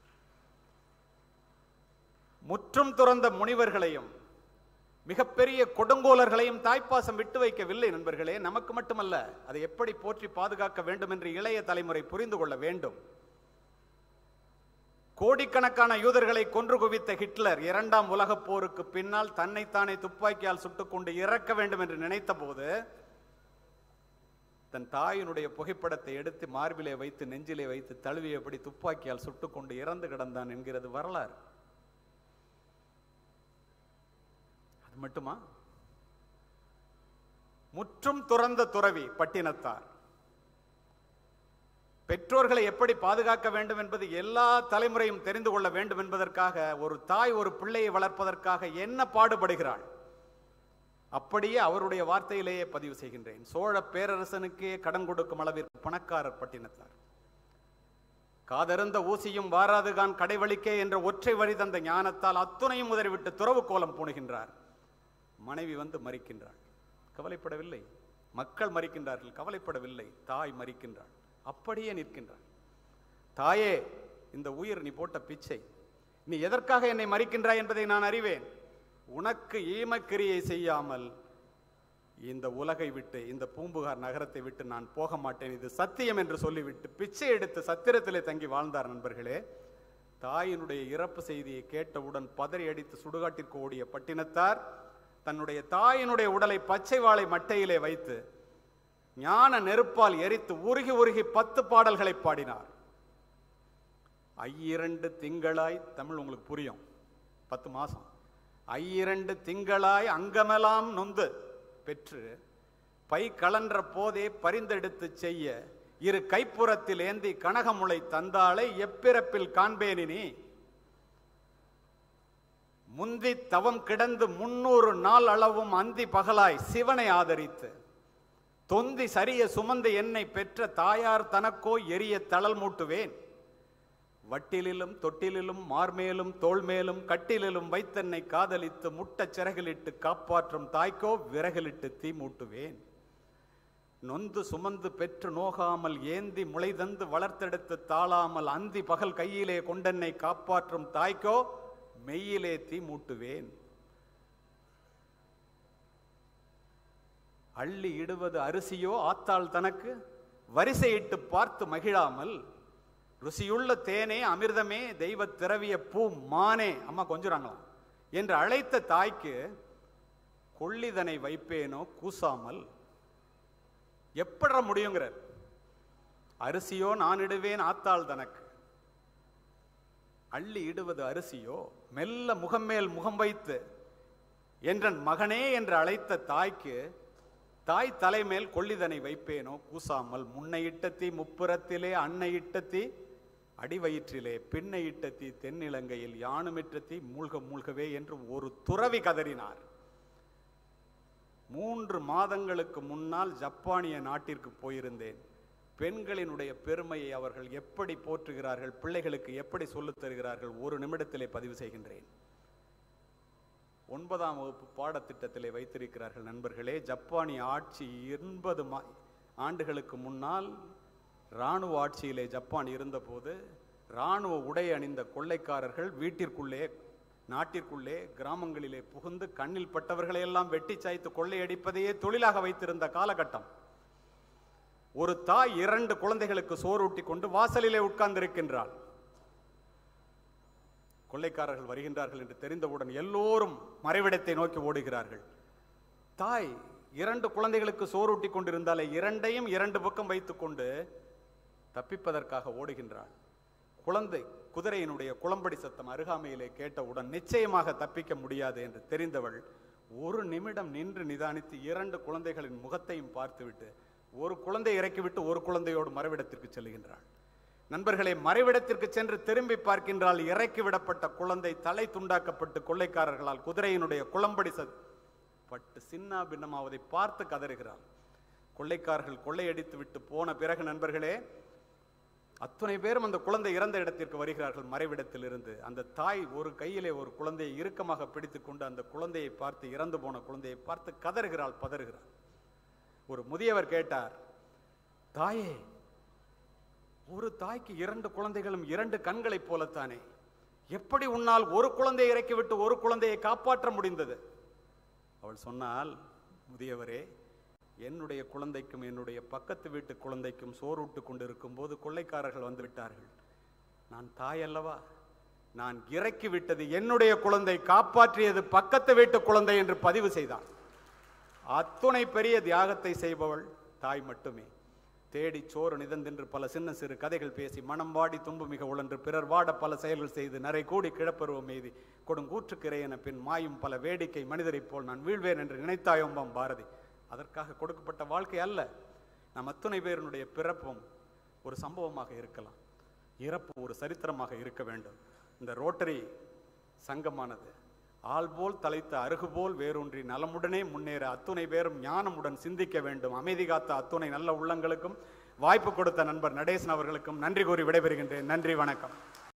முற்றும் துறந்த முனிவர்களையும் மிகப்பெரிய கொடுங்கோலர்களையும் தாய்ப்பாசம் விட்டு வைக்கவில்லை நண்பர்களே நமக்கு மட்டுமல்ல அதை எப்படி போற்றி பாதுகாக்க வேண்டும் என்று இளைய தலைமுறை புரிந்து கொள்ள வேண்டும் கோடிக்கணக்கான யூதர்களை கொன்று குவித்த ஹிட்லர் இரண்டாம் உலகப் போருக்கு பின்னால் தன்னைத்தானே துப்பாக்கியால் சுட்டுக்கொண்டு இறக்க வேண்டும் என்று நினைத்த போது தன் தாயினுடைய புகைப்படத்தை எடுத்து மார்பிலே வைத்து நெஞ்சிலே வைத்து தழுவியபடி துப்பாக்கியால் சுட்டுக்கொண்டு இறந்து கிடந்தான் என்கிறது வரலாறு அது மட்டுமா முற்றும் துறந்த துறவி பட்டினத்தார் பெற்றோர்களை எப்படி பாதுகாக்க வேண்டும் என்பது எல்லா தலைமுறையும் தெரிந்து கொள்ள வேண்டும் என்பதற்காக ஒரு தாய் ஒரு பிள்ளையை வளர்ப்பதற்காக என்ன பாடுபடுகிறாள் அப்படியே அவருடைய வார்த்தையிலேயே பதிவு செய்கின்றேன் சோழ பேரரசனுக்கே கடன் கொடுக்கும் அளவிற்கு பணக்காரர் பட்டினத்தார் காதருந்த ஊசியும் வாராதுகான் கடைவழிக்கே என்ற ஒற்றை வழி தந்த ஞானத்தால் அத்துணையும் உதறிவிட்டு துறவு கோலம் பூணுகின்றார் மனைவி வந்து மறிக்கின்றாள் கவலைப்படவில்லை மக்கள் மறிக்கின்றார்கள் கவலைப்படவில்லை தாய் மறிக்கின்றாள் அப்படியே நிற்கின்றாள் தாயே இந்த உயிர் நீ போட்ட பிச்சை நீ எதற்காக என்னை மறிக்கின்றாய் என்பதை நான் அறிவேன் உனக்கு ஈமக்கிரியை செய்யாமல் இந்த உலகை விட்டு இந்த பூம்புகார் நகரத்தை விட்டு நான் போக மாட்டேன் இது சத்தியம் என்று சொல்லிவிட்டு பிச்சை எடுத்து சத்திரத்திலே தங்கி வாழ்ந்தார் நண்பர்களே தாயினுடைய இறப்பு செய்தியை கேட்டவுடன் பதறி அடித்து சுடுகாட்டிற்கு ஓடிய பட்டினத்தார் தன்னுடைய தாயினுடைய உடலை பச்சை வாழை மட்டையிலே வைத்து ஞான நெருப்பால் எரித்து உருகி உருகி பத்து பாடல்களை பாடினார் ஐயிரண்டு திங்களாய் தமிழ் உங்களுக்கு புரியும் பத்து மாசம் ஐயிரண்டு திங்களாய் அங்கமெல்லாம் நொந்து பெற்று பை கலன்ற போதே பரிந்தெடுத்து செய்ய இரு கைப்புறத்தில் ஏந்தி கனகமுளை தந்தாளை எப்பிறப்பில் காண்பேனினி முந்தி தவம் கிடந்து முன்னூறு நாள் அளவும் அந்தி பகலாய் சிவனை ஆதரித்து தொந்தி சரிய சுமந்து என்னை பெற்ற தாயார் தனக்கோ எரிய தளல் மூட்டுவேன் வட்டிலிலும் தொட்டிலிலும் மார்மேலும் தோள்மேலும் கட்டிலிலும் வைத்தன்னை காதலித்து முட்டச் சிறகிலிட்டு காப்பாற்றும் தாய்க்கோ விறகிலிட்டு தீ மூட்டுவேன் நொந்து சுமந்து பெற்று நோகாமல் ஏந்தி முளைதந்து வளர்த்தெடுத்து தாழாமல் அந்தி பகல் கையிலே கொண்டென்னை காப்பாற்றும் தாய்க்கோ மெய்யிலே தீ மூட்டுவேன் அள்ளி இடுவது அரிசியோ ஆத்தாள் தனக்கு வரிசையிட்டு பார்த்து மகிழாமல் ருசியுள்ள தேனே அமிர்தமே தெய்வ திரவிய பூ மானே அம்மா கொஞ்சுறாங்களாம் என்று அழைத்த தாய்க்கு கொள்ளிதனை வைப்பேனோ கூசாமல் எப்பட முடியுங்கிறார் அரிசியோ நான் இடுவேன் ஆத்தாள் தனக்கு அள்ளி இடுவது அரிசியோ மெல்ல முகம்மேல் முகம் வைத்து என்றன் மகனே என்று அழைத்த தாய்க்கு தாய் தலைமேல் கொள்ளிதனை வைப்பேனோ கூசாமல் முன்னை இட்டத்தி முப்புறத்திலே அன்னை இட்டத்தி அடிவயிற்றிலே பின்னை இட்டத்தி தென்னிலங்கையில் யானுமிட்டத்தி மூழ்க மூழ்கவே என்று ஒரு துறவி கதறினார் மூன்று மாதங்களுக்கு முன்னால் ஜப்பானிய நாட்டிற்கு போயிருந்தேன் பெண்களினுடைய பெருமையை அவர்கள் எப்படி போற்றுகிறார்கள் பிள்ளைகளுக்கு எப்படி சொல்லித் தருகிறார்கள் ஒரு நிமிடத்திலே பதிவு செய்கின்றேன் ஒன்பதாம் வகுப்பு பாடத்திட்டத்திலே வைத்திருக்கிறார்கள் நண்பர்களே ஜப்பானிய ஆட்சி எண்பது மா ஆண்டுகளுக்கு முன்னால் இராணுவ ஆட்சியிலே ஜப்பான் இருந்தபோது இராணுவ உடை அணிந்த கொள்ளைக்காரர்கள் வீட்டிற்குள்ளே நாட்டிற்குள்ளே கிராமங்களிலே புகுந்து கண்ணில் பட்டவர்களை எல்லாம் வெட்டி சாய்த்து கொள்ளையடிப்பதையே தொழிலாக வைத்திருந்த காலகட்டம் ஒரு தாய் இரண்டு குழந்தைகளுக்கு சோறூட்டி கொண்டு வாசலிலே உட்கார்ந்திருக்கின்றாள் கொள்ளைக்காரர்கள் வருகின்றார்கள் என்று தெரிந்தவுடன் எல்லோரும் மறைவிடத்தை நோக்கி ஓடுகிறார்கள் தாய் இரண்டு குழந்தைகளுக்கு சோறூட்டி கொண்டிருந்தாலே இரண்டையும் இரண்டு பக்கம் வைத்துக்கொண்டு தப்பிப்பதற்காக ஓடுகின்றாள் குழந்தை குதிரையினுடைய குளம்படி சத்தம் அருகாமையிலே கேட்டவுடன் நிச்சயமாக தப்பிக்க முடியாது என்று தெரிந்தவள் ஒரு நிமிடம் நின்று நிதானித்து இரண்டு குழந்தைகளின் முகத்தையும் பார்த்துவிட்டு ஒரு குழந்தை இறக்கிவிட்டு ஒரு குழந்தையோடு மறைவிடத்திற்கு செல்கின்றாள் நண்பர்களே மறைவிடத்திற்கு சென்று திரும்பி பார்க்கின்றால் இறக்கி விடப்பட்ட குழந்தை தலை துண்டாக்கப்பட்டு கொள்ளைக்காரர்களால் குதிரையினுடைய குளம்படி சத் பட்டு சின்ன பின்னமாவதை பார்த்து கதறுகிறாள் கொள்ளைக்காரர்கள் கொள்ளையடித்து விட்டு போன பிறகு நண்பர்களே அத்தனை பேரும் அந்த குழந்தை இறந்த இடத்திற்கு வருகிறார்கள் மறைவிடத்தில் இருந்து அந்த தாய் ஒரு கையிலே ஒரு குழந்தையை இறுக்கமாக பிடித்துக் கொண்டு அந்த குழந்தையை பார்த்து இறந்து போன குழந்தையை பார்த்து கதறுகிறாள் பதறுகிறாள் ஒரு முதியவர் கேட்டார் தாயே ஒரு தாய்க்கு இரண்டு குழந்தைகளும் இரண்டு கண்களைப் போலத்தானே எப்படி உன்னால் ஒரு குழந்தையை இறக்கிவிட்டு ஒரு குழந்தையை காப்பாற்ற முடிந்தது அவள் சொன்னால் முதியவரே என்னுடைய குழந்தைக்கும் என்னுடைய பக்கத்து வீட்டு குழந்தைக்கும் சோறூட்டு கொண்டிருக்கும் போது கொள்ளைக்காரர்கள் வந்து விட்டார்கள் நான் தாய் அல்லவா நான் இறக்கி விட்டது என்னுடைய குழந்தை காப்பாற்றியது பக்கத்து வீட்டு குழந்தை என்று பதிவு செய்தான் அத்துணை பெரிய தியாகத்தை செய்பவள் தாய் மட்டுமே தேடி சோறு நிதந்தென்று பல சின்ன சிறு கதைகள் பேசி மனம் வாடி துன்பு மிக உழன்று பிறர் வாட பல செயல்கள் செய்து நரை கூடி கிழப்பருவம் எய்தி கொடுங்கூற்றுக்கிறை என பின் மாயும் பல வேடிக்கை மனிதரைப் போல் நான் வீழ்வேன் என்று நினைத்தாயோம்பாம் பாரதி அதற்காக கொடுக்கப்பட்ட வாழ்க்கை அல்ல நம் அத்துணை பேருடைய பிறப்பும் ஒரு சம்பவமாக இருக்கலாம் இறப்பு ஒரு சரித்திரமாக இருக்க வேண்டும் இந்த ரோட்டரி சங்கமானது ஆள்போல் தலைத்த அருகுபோல் வேரூன்றி நலமுடனே முன்னேற அத்துணை பேரும் ஞானமுடன் சிந்திக்க வேண்டும் அமைதி காத்த அத்துணை நல்ல உள்ளங்களுக்கும் வாய்ப்பு கொடுத்த நண்பர் நடேசன் அவர்களுக்கும் நன்றி கூறி விடைபெறுகின்றேன் நன்றி வணக்கம்